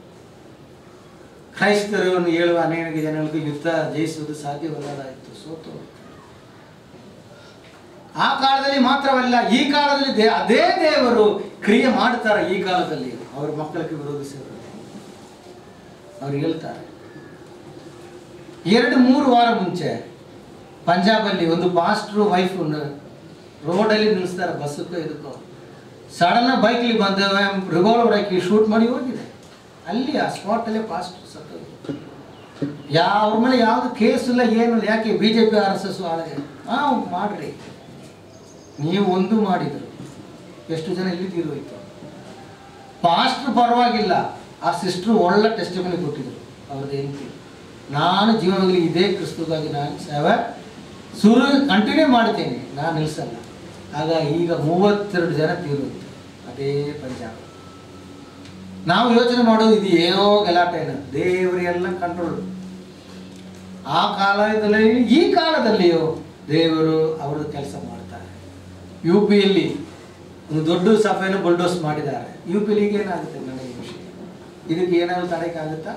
ಕ್ರೈಸ್ತರನ್ನು ಹೇಳುವ ಅನೇಕ ಜನಗಳಿಗೂ ಯುದ್ಧ ಜಯಿಸುವುದು ಸಾಧ್ಯವಲ್ಲದಾಯಿತು ಸೋತು ಹೋಯ್ತು. ಆ ಕಾಲದಲ್ಲಿ ಮಾತ್ರವಲ್ಲ ಈ ಕಾಲದಲ್ಲಿ ದೇ ಅದೇ ದೇವರು ಕ್ರಿಯೆ ಮಾಡ್ತಾರೆ ಈ ಕಾಲದಲ್ಲಿ ಅವ್ರ ಮಕ್ಕಳಿಗೆ ವಿರೋಧಿಸಿದ್ರು ಅವ್ರು ಹೇಳ್ತಾರೆ ಎರಡು ಮೂರು ವಾರ ಮುಂಚೆ ಪಂಜಾಬಲ್ಲಿ ಒಂದು ಪಾಸ್ಟ್ರು ವೈಫ್ ರೋಡಲ್ಲಿ ನಿಲ್ಲಿಸ್ತಾರೆ ಬಸ್ಸಕ್ಕೋ ಇದಕ್ಕೋ ಸಡನ್ ಬೈಕ್ಲಿ ಬಂದವೆ ರಿವಾಲ್ವರ್ ಹಾಕಿ ಶೂಟ್ ಮಾಡಿ ಹೋಗಿದೆ ಅಲ್ಲಿ ಆ ಸ್ಪಾಟಲ್ಲೇ ಪಾಸ್ಟ್ರು ಸತ್ತೋಗಿ ಯಾವ ಅವ್ರ ಮೇಲೆ ಯಾವುದು ಕೇಸ್ ಇಲ್ಲ ಏನಿಲ್ಲ ಯಾಕೆ B J P R S S ಆಳಗೆ ಹಾಂ ಮಾಡ್ರಿ ನೀವು ಒಂದು ಮಾಡಿದ್ರು ಎಷ್ಟು ಜನ ಇಲ್ಲಿ ತೀರೋಯ್ತು ಪಾಸ್ಟ್ರು ಪರವಾಗಿಲ್ಲ ಆ ಸಿಸ್ಟ್ರು ಒಳ್ಳೆ ಟೆಸ್ಟಿಮನಿ ಕೊಟ್ಟಿದ್ರು ಅವ್ರದ್ದು ಹೆಂಡತಿ ನಾನು ಜೀವನದಲ್ಲಿ ಇದೇ ಕ್ರಿಸ್ತಗಾಗಿ ನಾನು ಸೇವೆ ಶುರು ಕಂಟಿನ್ಯೂ ಮಾಡ್ತೀನಿ ನಾನು ನಿಲ್ಲಿಸಲ್ಲ ಆಗ ಈಗ ಮೂವತ್ತೆರಡು ಜನ ತೀರೋಯ್ತು ಅದೇ ಪಂಜಾಬ್ ನಾವು ಯೋಚನೆ ಮಾಡೋದು ಇದು ಏನೋ ಗಲಾಟೆನ ದೇವರೆಲ್ಲ ಕಂಟ್ರೋಲ್ ಆ ಕಾಲದಲ್ಲಿ ಈ ಕಾಲದಲ್ಲಿಯೂ ದೇವರು ಅವರು ಕೆಲಸ ಮಾಡ್ತಾರೆ ಯು ಪಿಯಲ್ಲಿ ಒಂದು ದೊಡ್ಡ ಸಭೆಯನ್ನು ಬುಲ್ಡೋಸ್ ಮಾಡಿದ್ದಾರೆ ಯು ಪಿಲಿಗೆ ಏನಾಗುತ್ತೆ ನನಗೆ ವಿಷಯ ಇದಕ್ಕೆ ಏನಾದ್ರು ತಡೆಯಕ್ಕಾಗುತ್ತಾ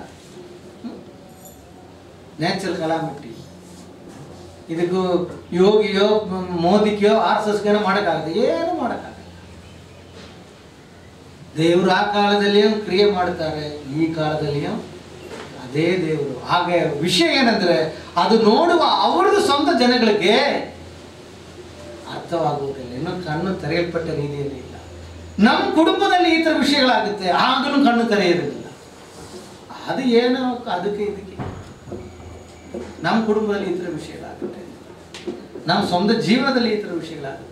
ನ್ಯಾಚುರಲ್ ಕಲಾಮಿಟಿ ಇದಕ್ಕೂ ಯೋಗಿಯೋ ಮ್, ಮೋದಿಗೆಯೋ ಆರ್ ಎಸ್ ಎಸ್ಗೆನೋ ಮಾಡೋಕ್ಕಾಗುತ್ತೆ ಏನು ಮಾಡೋಕ್ಕಾಗಲ್ಲ ದೇವರು ಆ ಕಾಲದಲ್ಲಿಯೂ ಕ್ರಿಯೆ ಮಾಡ್ತಾರೆ ಈ ಕಾಲದಲ್ಲಿಯೂ ಅದೇ ದೇವರು ಹಾಗೆ ವಿಷಯ ಏನಂದ್ರೆ ಅದು ನೋಡುವ ಅವ್ರದ್ದು ಸ್ವಂತ ಜನಗಳಿಗೆ ಅರ್ಥವಾಗುವುದಿಲ್ಲ ಇನ್ನು ಕಣ್ಣು ತೆರೆಯಲ್ಪಟ್ಟ ರೀತಿಯಲ್ಲಿ ಇಲ್ಲ ನಮ್ಮ ಕುಟುಂಬದಲ್ಲಿ ಈ ಥರ ವಿಷಯಗಳಾಗುತ್ತೆ ಆಗಲೂ ಕಣ್ಣು ತೆರೆಯೋದಿಲ್ಲ ಅದು ಏನೋ ಅದಕ್ಕೆ ಇದಕ್ಕೆ ನಮ್ಮ ಕುಟುಂಬದಲ್ಲಿ ಈ ಥರ ವಿಷಯಗಳಾಗುತ್ತೆ ನಮ್ಮ ಸ್ವಂತ ಜೀವನದಲ್ಲಿ ಈ ಥರ ವಿಷಯಗಳಾಗುತ್ತೆ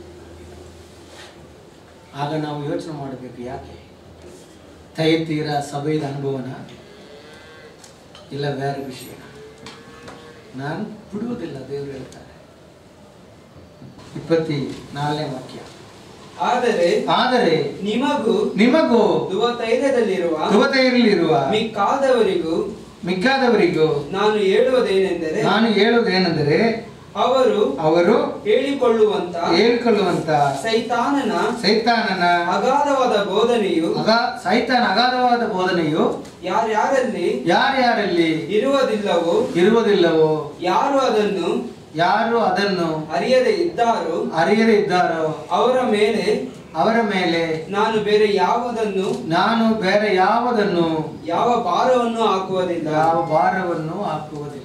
ಆಗ ನಾವು ಯೋಚನೆ ಮಾಡಬೇಕು ಯಾಕೆ ತೈತೀರ ಸಭೆಯ ಅನುಭವನ ಇಲ್ಲ ಬೇರೆ ವಿಷಯ ನಾನು ಬಿಡುವುದಿಲ್ಲ ದೇವರು ಹೇಳ್ತಾರೆ ಇಪ್ಪತ್ತಿ ನಾಲ್ನೇ ವಾಕ್ಯ ಆದರೆ ಆದರೆ ನಿಮಗೂ ನಿಮಗೂ ಧೃವತೈಲದಲ್ಲಿರುವ ಯುವತೆಯರಲ್ಲಿರುವ ಮಿಕ್ಕಾದವರಿಗೂ ಮಿಕ್ಕಾದವರಿಗೂ ನಾನು ಹೇಳುವುದೇನೆಂದರೆ ನಾನು ಹೇಳುವುದೇನೆಂದರೆ ಅವರು ಅವರು ಹೇಳಿಕೊಳ್ಳುವಂತ ಹೇಳ್ಕೊಳ್ಳುವಂತ ಸೈತಾನನ ಸೈತಾನನ ಅಗಾಧವಾದ ಬೋಧನೆಯು ಅಗಾ ಸೈತಾನ ಅಗಾಧವಾದ ಬೋಧನೆಯು ಯಾರ್ಯಾರಲ್ಲಿ ಯಾರ್ಯಾರಲ್ಲಿ ಇರುವುದಿಲ್ಲವೋ ಇರುವುದಿಲ್ಲವೋ ಯಾರು ಅದನ್ನು ಯಾರು ಅದನ್ನು ಅರಿಯದೆ ಇದ್ದಾರೋ ಅರಿಯದೇ ಇದ್ದಾರೋ ಅವರ ಮೇಲೆ ಅವರ ಮೇಲೆ ನಾನು ಬೇರೆ ಯಾವುದನ್ನು ನಾನು ಬೇರೆ ಯಾವುದನ್ನು ಯಾವ ಭಾರವನ್ನು ಹಾಕುವುದಿಲ್ಲ ಯಾವ ಭಾರವನ್ನು ಹಾಕುವುದಿಲ್ಲ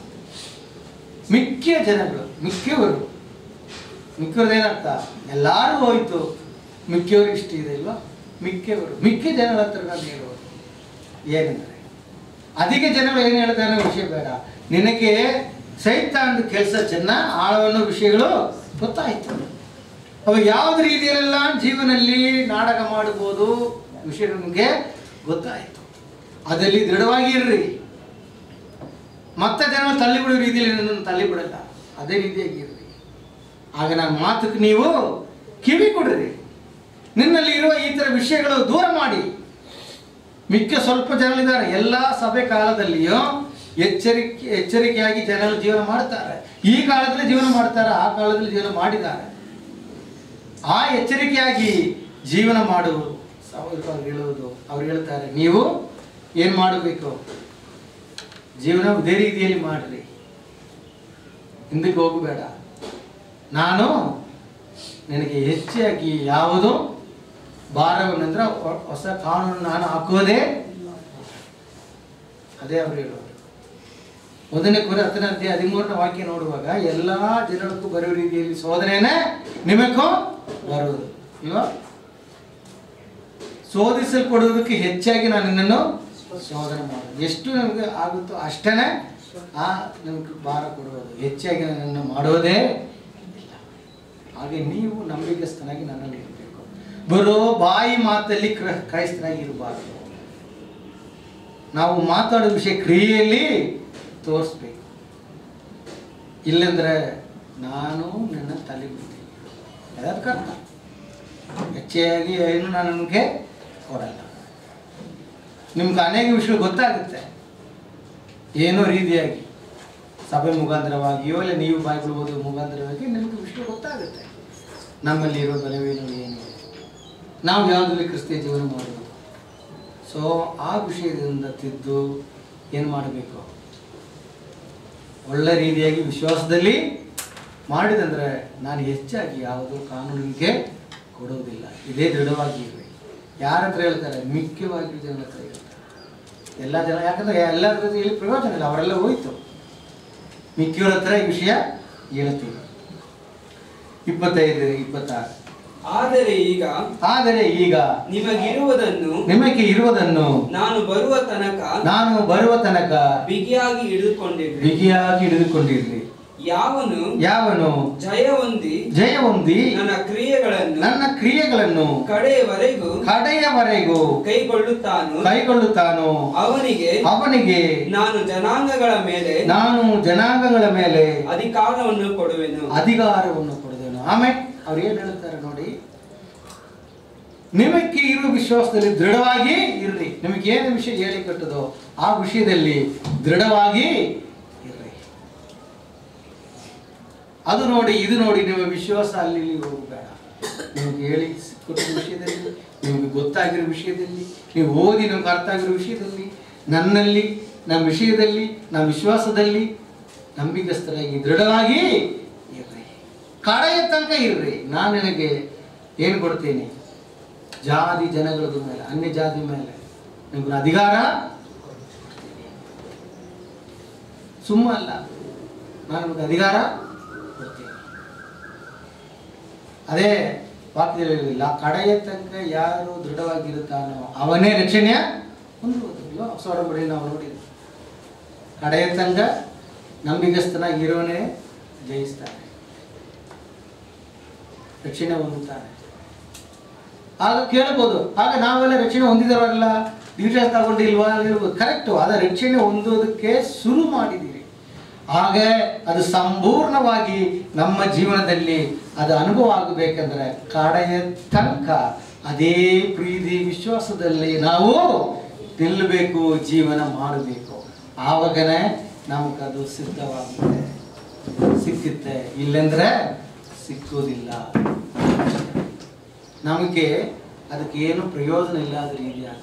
ಮಿಕ್ಕ ಜನಗಳು ಮಿಕ್ಕವರು ಮಿಕ್ಕವ್ರದ್ದೇನರ್ಥ ಎಲ್ಲಾರು ಹೋಯ್ತು ಮಿಕ್ಕವರು ಇಷ್ಟ ಇದೆ ಇಲ್ವಾ ಮಿಕ್ಕವರು ಮಿಕ್ಕ ಜನಗಳ ಹತ್ರ ನಾನು ಹೇಳುವುದು ಏನೆಂದರೆ ಅಧಿಕ ಜನಗಳು ಏನು ಹೇಳ್ತಾರೆ ಅನ್ನೋ ವಿಷಯ ಬೇಡ ನಿನಗೆ ಸೈತಾನದ ಕೆಲಸ ಚೆನ್ನ ಆಳವನ್ನೋ ವಿಷಯಗಳು ಗೊತ್ತಾಯ್ತು ಅವ ಯಾವ್ದು ರೀತಿಯಲ್ಲೆಲ್ಲ ಜೀವನದಲ್ಲಿ ನಾಟಕ ಮಾಡಬಹುದು ವಿಷಯ ನಮಗೆ ಗೊತ್ತಾಯಿತು ಅದರಲ್ಲಿ ದೃಢವಾಗಿ ಇರ್ರಿ ಮತ್ತೆ ಜನ ತಳ್ಳಿಬಿಡೋ ರೀತಿಯಲ್ಲಿ ನನ್ನನ್ನು ತಳ್ಳಿಬಿಡಲ್ಲ ಅದೇ ರೀತಿಯಾಗಿ ಇರ್ರಿ ಆಗ ನನ್ನ ಮಾತಕ್ಕೆ ನೀವು ಕಿವಿ ಕೊಡ್ರಿ ನಿನ್ನಲ್ಲಿ ಇರುವ ಈ ಥರ ವಿಷಯಗಳು ದೂರ ಮಾಡಿ ಮಿಕ್ಕ ಸ್ವಲ್ಪ ಜನರಿದ್ದಾರೆ ಎಲ್ಲ ಸಭೆ ಕಾಲದಲ್ಲಿಯೂ ಎಚ್ಚರಿಕೆ ಎಚ್ಚರಿಕೆಯಾಗಿ ಜನರು ಜೀವನ ಮಾಡ್ತಾರೆ ಈ ಕಾಲದಲ್ಲಿ ಜೀವನ ಮಾಡ್ತಾರೆ ಆ ಕಾಲದಲ್ಲಿ ಜೀವನ ಮಾಡಿದ್ದಾರೆ ಆ ಎಚ್ಚರಿಕೆಯಾಗಿ ಜೀವನ ಮಾಡುವುದು ಸಹೋದರರು ಹೇಳುವುದು ಅವ್ರು ಹೇಳ್ತಾರೆ ನೀವು ಏನು ಮಾಡಬೇಕು ಜೀವನ ಇದೇ ರೀತಿಯಲ್ಲಿ ಮಾಡ್ರಿ ಹಿಂದಕ್ಕೆ ಹೋಗಬೇಡ ನಾನು ನಿನಗೆ ಹೆಚ್ಚಾಗಿ ಯಾವುದು ಭಾರವನ್ನಂದ್ರೆ ಹೊ- ಹೊಸ ಕಾನೂನು ನಾನು ಹಾಕೋದೇ ಅದೇ ಅವ್ರು ಹೇಳೋದು ಒಂದನೇ ಕುರಿ ಹತ್ತನೇ ಅಧ್ಯಾಯ ಹದಿಮೂರನೇ ವಾಕ್ಯ ನೋಡುವಾಗ ಎಲ್ಲ ಜನರಿಗೂ ಬರುವ ರೀತಿಯಲ್ಲಿ ಶೋಧನೆನೇ ನಿಮಗೂ ಬರುವುದು ಇಲ್ವಾ ಶೋಧಿಸಲ್ಪಡುವುದಕ್ಕೆ ಹೆಚ್ಚಾಗಿ ನಾನು ನಿನ್ನನ್ನು ಶೋಧನೆ ಮಾಡೋದು ಎಷ್ಟು ನಮಗೆ ಆಗುತ್ತೋ ಅಷ್ಟೇ ಆ ನಮಗೆ ಭಾರ ಕೊಡುವುದು ಹೆಚ್ಚಾಗಿ ನನ್ನನ್ನು ಮಾಡೋದೇ ಇಲ್ಲ ಹಾಗೆ ನೀವು ನಂಬಿಕೆಸ್ತನಾಗಿ ನನ್ನಲ್ಲಿ ಇರಬೇಕು ಬರೋ ಬಾಯಿ ಮಾತಲ್ಲಿ ಕ್ರ- ಕ್ರೈಸ್ತನಾಗಿ ಇರಬಾರದು ನಾವು ಮಾತಾಡೋ ವಿಷಯ ಕ್ರಿಯೆಯಲ್ಲಿ ತೋರಿಸ್ಬೇಕು ಇಲ್ಲಂದ್ರೆ ನಾನು ನನ್ನ ತಲೆ ಬಿಡ್ತೀನಿ ಅದಕ್ಕೆ ಅರ್ಥ ಹೆಚ್ಚಾಗಿ ಏನು ನಾನು ನಿಮಗೆ ಕೊಡಲ್ಲ ನಿಮ್ಗೆ ಅನೇಕ ವಿಷಯ ಗೊತ್ತಾಗುತ್ತೆ ಏನೋ ರೀತಿಯಾಗಿ ಸಭೆ ಮುಖಾಂತರವಾಗಿಯೋ ಇಲ್ಲ ನೀವು ಬಾಯ್ಗಳು ಓದೋ ಮುಖಾಂತರವಾಗಿ ನಿಮಗೆ ವಿಷಯ ಗೊತ್ತಾಗುತ್ತೆ ನಮ್ಮಲ್ಲಿ ಇರೋ ಬಲವೇನು ಏನಿದೆ ನಾವು ಯಾವುದ್ರಲ್ಲಿ ಕ್ರಿಸ್ತಿಯ ಜೀವನ ಮಾಡೋದು ಸೊ ಆ ವಿಷಯದಿಂದ ತಿದ್ದು ಏನು ಮಾಡಬೇಕು ಒಳ್ಳೆ ರೀತಿಯಾಗಿ ವಿಶ್ವಾಸದಲ್ಲಿ ಮಾಡಿದಂದ್ರೆ ನಾನು ಹೆಚ್ಚಾಗಿ ಯಾವುದೋ ಕಾನೂನಿಗೆ ಕೊಡುವುದಿಲ್ಲ ಇದೇ ದೃಢವಾಗಿ ಇರಬೇಕು ಯಾರ ಹತ್ರ ಹೇಳ್ತಾರೆ ಮುಖ್ಯವಾಗಿ ಜನರ ಹತ್ರ ಹೇಳ್ತಾರೆ ಎಲ್ಲ ಜನ ಯಾಕಂದ್ರೆ ಎಲ್ಲರ ಹತ್ರ ಇಲ್ಲಿ ಪ್ರಯೋಜನ ಇಲ್ಲ ಅವರೆಲ್ಲ ಹೋಯ್ತು ಮಿಕ್ಕಿಯವರ ಹತ್ರ ಈ ವಿಷಯ ಹೇಳ್ತೀವಿ ಇಪ್ಪತ್ತೈದು ಇಪ್ಪತ್ತಾರು ಆದರೆ ಈಗ ಆದರೆ ಈಗ ನಿಮಗಿರುವುದನ್ನು ನಿಮಗೆ ಇರುವುದನ್ನು ನಾನು ಬರುವ ತನಕ ನಾನು ಬರುವ ತನಕ ಬಿಗಿಯಾಗಿ ಹಿಡಿದುಕೊಂಡಿರ್ರಿ ಬಿಗಿಯಾಗಿ ಹಿಡಿದುಕೊಂಡಿರ್ಲಿ ಯಾವನು ಯಾವನು ಜಯ ಹೊಂದಿ ಜಯ ಹೊಂದಿ ನನ್ನ ಕ್ರಿಯೆಗಳನ್ನು ನನ್ನ ಕ್ರಿಯೆಗಳನ್ನು ಕಡೆಯವರೆಗೂ ಕಡೆಯವರೆಗೂ ಕೈಗೊಳ್ಳುತ್ತಾನು ಕೈಗೊಳ್ಳುತ್ತಾನೋ ಅವನಿಗೆ ಅವನಿಗೆ ನಾನು ಜನಾಂಗಗಳ ಮೇಲೆ ನಾನು ಜನಾಂಗಗಳ ಮೇಲೆ ಅಧಿಕಾರವನ್ನು ಕೊಡುವೆನು ಅಧಿಕಾರವನ್ನು ಕೊಡುವೆನು ಆಮೇಲೆ ಅವ್ರು ಏನು ಹೇಳ್ತಾರೆ ನೋಡಿ ನಿಮಗೆ ಇರುವ ವಿಶ್ವಾಸದಲ್ಲಿ ದೃಢವಾಗಿ ಇರ್ರಿ ನಿಮಗೆ ಏನು ವಿಷಯ ಹೇಳಿ ಕಟ್ಟದೋ ಆ ವಿಷಯದಲ್ಲಿ ದೃಢವಾಗಿ ಇರ್ರಿ ಅದು ನೋಡಿ ಇದು ನೋಡಿ ನಿಮ್ಮ ವಿಶ್ವಾಸ ಅಲ್ಲಿ ಇಲ್ಲಿ ಹೋಗಬೇಡ ನಿಮ್ಗೆ ಹೇಳಿ ಕೊಟ್ಟಿರೋ ವಿಷಯದಲ್ಲಿ ನಿಮ್ಗೆ ಗೊತ್ತಾಗಿರೋ ವಿಷಯದಲ್ಲಿ ನೀವು ಓದಿ ನಮ್ಗೆ ಅರ್ಥ ಆಗಿರೋ ವಿಷಯದಲ್ಲಿ ನನ್ನಲ್ಲಿ ನಮ್ಮ ವಿಷಯದಲ್ಲಿ ನಮ್ಮ ವಿಶ್ವಾಸದಲ್ಲಿ ನಂಬಿಕಸ್ಥರಾಗಿ ದೃಢವಾಗಿ ಇರ್ರಿ ಕಡೆಯ ತನಕ ಇರ್ರಿ ನಾನು ನಿನಗೆ ಏನು ಕೊಡ್ತೀನಿ ಜಾತಿ ಜನಗಳದ ಮೇಲೆ ಅನ್ಯ ಜಾತಿ ಮೇಲೆ ನಿಮ್ಗೆ ಅಧಿಕಾರ ಕೊಡ್ತೀನಿ. ಸುಮ್ಮ ಅಲ್ಲ ನಾನು ನಿಮ್ಗೆ ಅಧಿಕಾರ ಕೊಡ್ತೀನಿ ಅದೇ ವಾಕ್ಯದಲ್ಲಿ ಹೇಳಿಲ್ಲ ಕಡೆಯ ತನಕ ಯಾರು ದೃಢವಾಗಿರುತ್ತಾನೋ ಅವನೇ ರಕ್ಷಣೆಯ ಹೊಂದುವುದಿಲ್ಲ ಹೊಸ ಒಡಂಬಡಿಯಲ್ಲಿ ನಾವು ನೋಡಿದ್ವಿ ಕಡೆಯ ತನಕ ನಂಬಿಗಸ್ತನಾಗಿರೋನೇ ಜಯಿಸ್ತಾನೆ ರಕ್ಷಣೆ ಹೊಂದುತ್ತಾನೆ ಆಗ ಕೇಳ್ಬೋದು ಆಗ ನಾವೆಲ್ಲ ರಕ್ಷಣೆ ಹೊಂದಿದವರಲ್ಲ ದೀಕ್ಷಾ ತಗೊಂಡಿಲ್ವಾ ಹೇಳ್ಬೋದು ಕರೆಕ್ಟು ಅದ ರಕ್ಷಣೆ ಹೊಂದೋದಕ್ಕೆ ಶುರು ಮಾಡಿದ್ದೀರಿ ಹಾಗೆ ಅದು ಸಂಪೂರ್ಣವಾಗಿ ನಮ್ಮ ಜೀವನದಲ್ಲಿ ಅದು ಅನುಭವ ಆಗಬೇಕಂದ್ರೆ ಕಡೆಯ ತನಕ ಅದೇ ಪ್ರೀತಿ ವಿಶ್ವಾಸದಲ್ಲಿ ನಾವು ನಿಲ್ಲಬೇಕು ಜೀವನ ಮಾಡಬೇಕು ಆವಾಗನೇ ನಮಗದು ಸಿದ್ಧವಾಗುತ್ತೆ ಸಿಕ್ಕುತ್ತೆ ಇಲ್ಲಂದ್ರೆ ಸಿಕ್ಕುವುದಿಲ್ಲ ನಮಗೆ ಅದಕ್ಕೆ ಏನು ಪ್ರಯೋಜನ ಇಲ್ಲದ ರೀತಿಯಾಗಿದೆ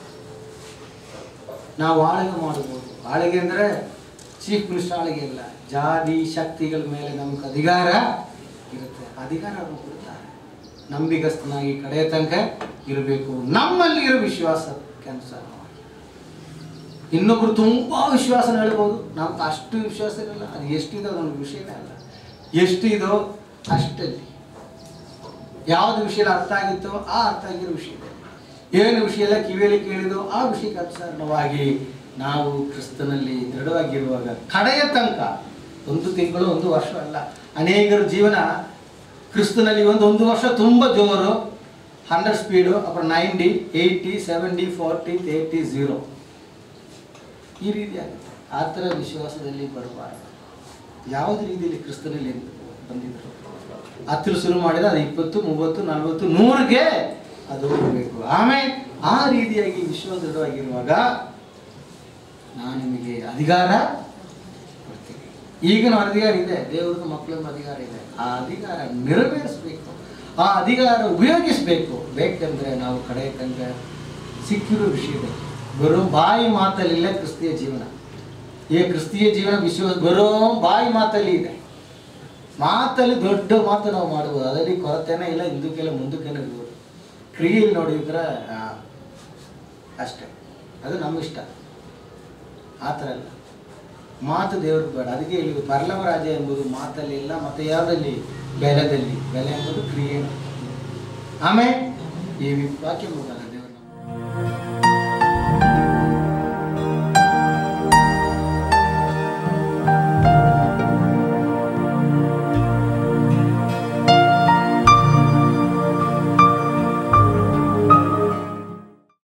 ನಾವು ಆಳ್ಗೆ ಮಾಡಬಹುದು ಆಳ್ಗೆ ಅಂದ್ರೆ ಚೀಫ್ ಮಿನಿಸ್ಟರ್ ಆಳ್ಗೆ ಇಲ್ಲ ಜಾತಿ ಶಕ್ತಿಗಳ ಮೇಲೆ ನಮ್ಗೆ ಅಧಿಕಾರ ಇರುತ್ತೆ ಅಧಿಕಾರ ಅವರು ಕೊಡ್ತಾರೆ ನಂಬಿಗಸ್ತನಾಗಿ ಕಡೆಯ ತನಕ ಇರಬೇಕು ನಮ್ಮಲ್ಲಿ ಇರೋ ವಿಶ್ವಾಸಕ್ಕೆ ಅನುಸಾರವಾಗಿ ಇನ್ನೊಬ್ರು ತುಂಬಾ ವಿಶ್ವಾಸನ ಹೇಳ್ಬೋದು ನಮ್ಗೆ ಅಷ್ಟು ವಿಶ್ವಾಸ ಇರಲ್ಲ ಅದು ಎಷ್ಟಿದೆ ಅದೊಂದು ವಿಷಯನೇ ಅಲ್ಲ ಎಷ್ಟಿದೋ ಅಷ್ಟಲ್ಲಿ ಯಾವ್ದು ವಿಷಯ ಅರ್ಥ ಆಗಿತ್ತೋ ಆ ಅರ್ಥ ಆಗಿರೋ ವಿಷಯದಲ್ಲಿ ಏನು ವಿಷಯ ಎಲ್ಲ ಕಿವಿಯಲ್ಲಿ ಕೇಳಿದೋ ಆ ವಿಷಯಕ್ಕೆ ಅನುಸಾರವಾಗಿ ನಾವು ಕ್ರಿಸ್ತನಲ್ಲಿ ದೃಢವಾಗಿರುವಾಗ ಕಡೆಯ ತನಕ ಒಂದು ತಿಂಗಳು ಒಂದು ವರ್ಷ ಅಲ್ಲ ಅನೇಕರ ಜೀವನ ಕ್ರಿಸ್ತನಲ್ಲಿ ಒಂದು ಒಂದು ವರ್ಷ ತುಂಬ ಜೋರು ಹಂಡ್ರೆಡ್ ಸ್ಪೀಡು ಅப்புறம் ninety eighty seventy forty thirty zero ಈ ರೀತಿ ಆಗುತ್ತೆ ಆ ಥರ ವಿಶ್ವಾಸದಲ್ಲಿ ಬರಬಾರದು ಯಾವುದೇ ರೀತಿಯಲ್ಲಿ ಕ್ರಿಸ್ತನಲ್ಲಿ ಬಂದಿದ್ರು ಹತ್ತು ಶುರು ಮಾಡಿದ ಅದು ಇಪ್ಪತ್ತು ಮೂವತ್ತು ನಲವತ್ತು ನೂರಿಗೆ ಅದು ಹೋಗಬೇಕು ಆಮೇಲೆ ಆ ರೀತಿಯಾಗಿ ವಿಶ್ವಾಸ ದೃಢವಾಗಿರುವಾಗ ನಾನು ನಿಮಗೆ ಅಧಿಕಾರ ಕೊಡ್ತೀನಿ ಈಗಿನ ಅಧಿಕಾರ ಇದೆ ದೇವ್ರದ್ದು ಮಕ್ಕಳದ್ದು ಅಧಿಕಾರ ಇದೆ ಆ ಅಧಿಕಾರ ನೆರವೇರಿಸಬೇಕು ಆ ಅಧಿಕಾರ ಉಪಯೋಗಿಸಬೇಕು ಬೇಕಂದ್ರೆ ನಾವು ಕಡೆ ತನಕ ಸಿಕ್ಕಿರೋ ವಿಷಯದಲ್ಲಿ ಬರೋ ಬಾಯಿ ಮಾತಲ್ಲಿಲ್ಲ ಕ್ರಿಸ್ತಿಯ ಜೀವನ ಈ ಕ್ರಿಸ್ತಿಯ ಜೀವನ ವಿಶ್ವಾಸ ಬರೋ ಬಾಯಿ ಮಾತಲ್ಲಿ ಇದೆ ಮಾತಲ್ಲಿ ದೊಡ್ಡ ಮಾತು ನಾವು ಮಾಡ್ಬೋದು ಅದರಲ್ಲಿ ಕೊರತೆನೇ ಇಲ್ಲ ಹಿಂದಕ್ಕೆಲ್ಲ ಮುಂದಕ್ಕೇನೆ ಇರ್ಬೋದು ಕ್ರಿಯೆಯಲ್ಲಿ ನೋಡಿದ್ರೆ ಆ, ಅಷ್ಟೇ ಅದು ನಮ್ಮ ಇಷ್ಟ ಆ ಥರ ಅಲ್ಲ ಮಾತು ದೇವ್ರಿಗೆ ಬೇಡ ಅದಕ್ಕೆ ಇಲ್ಲಿ ಪರಲವ ರಾಜ್ಯ ಎಂಬುದು ಮಾತಲ್ಲಿ ಇಲ್ಲ ಮತ್ತೆ ಯಾವುದಲ್ಲಿ ಬೆಲೆದಲ್ಲಿ ಬೆಲೆ ಎಂಬುದು ಕ್ರಿಯೆ ಆಮೇಲೆ ಈ ವಾಕ್ಯ ಮುಖಾಂತರ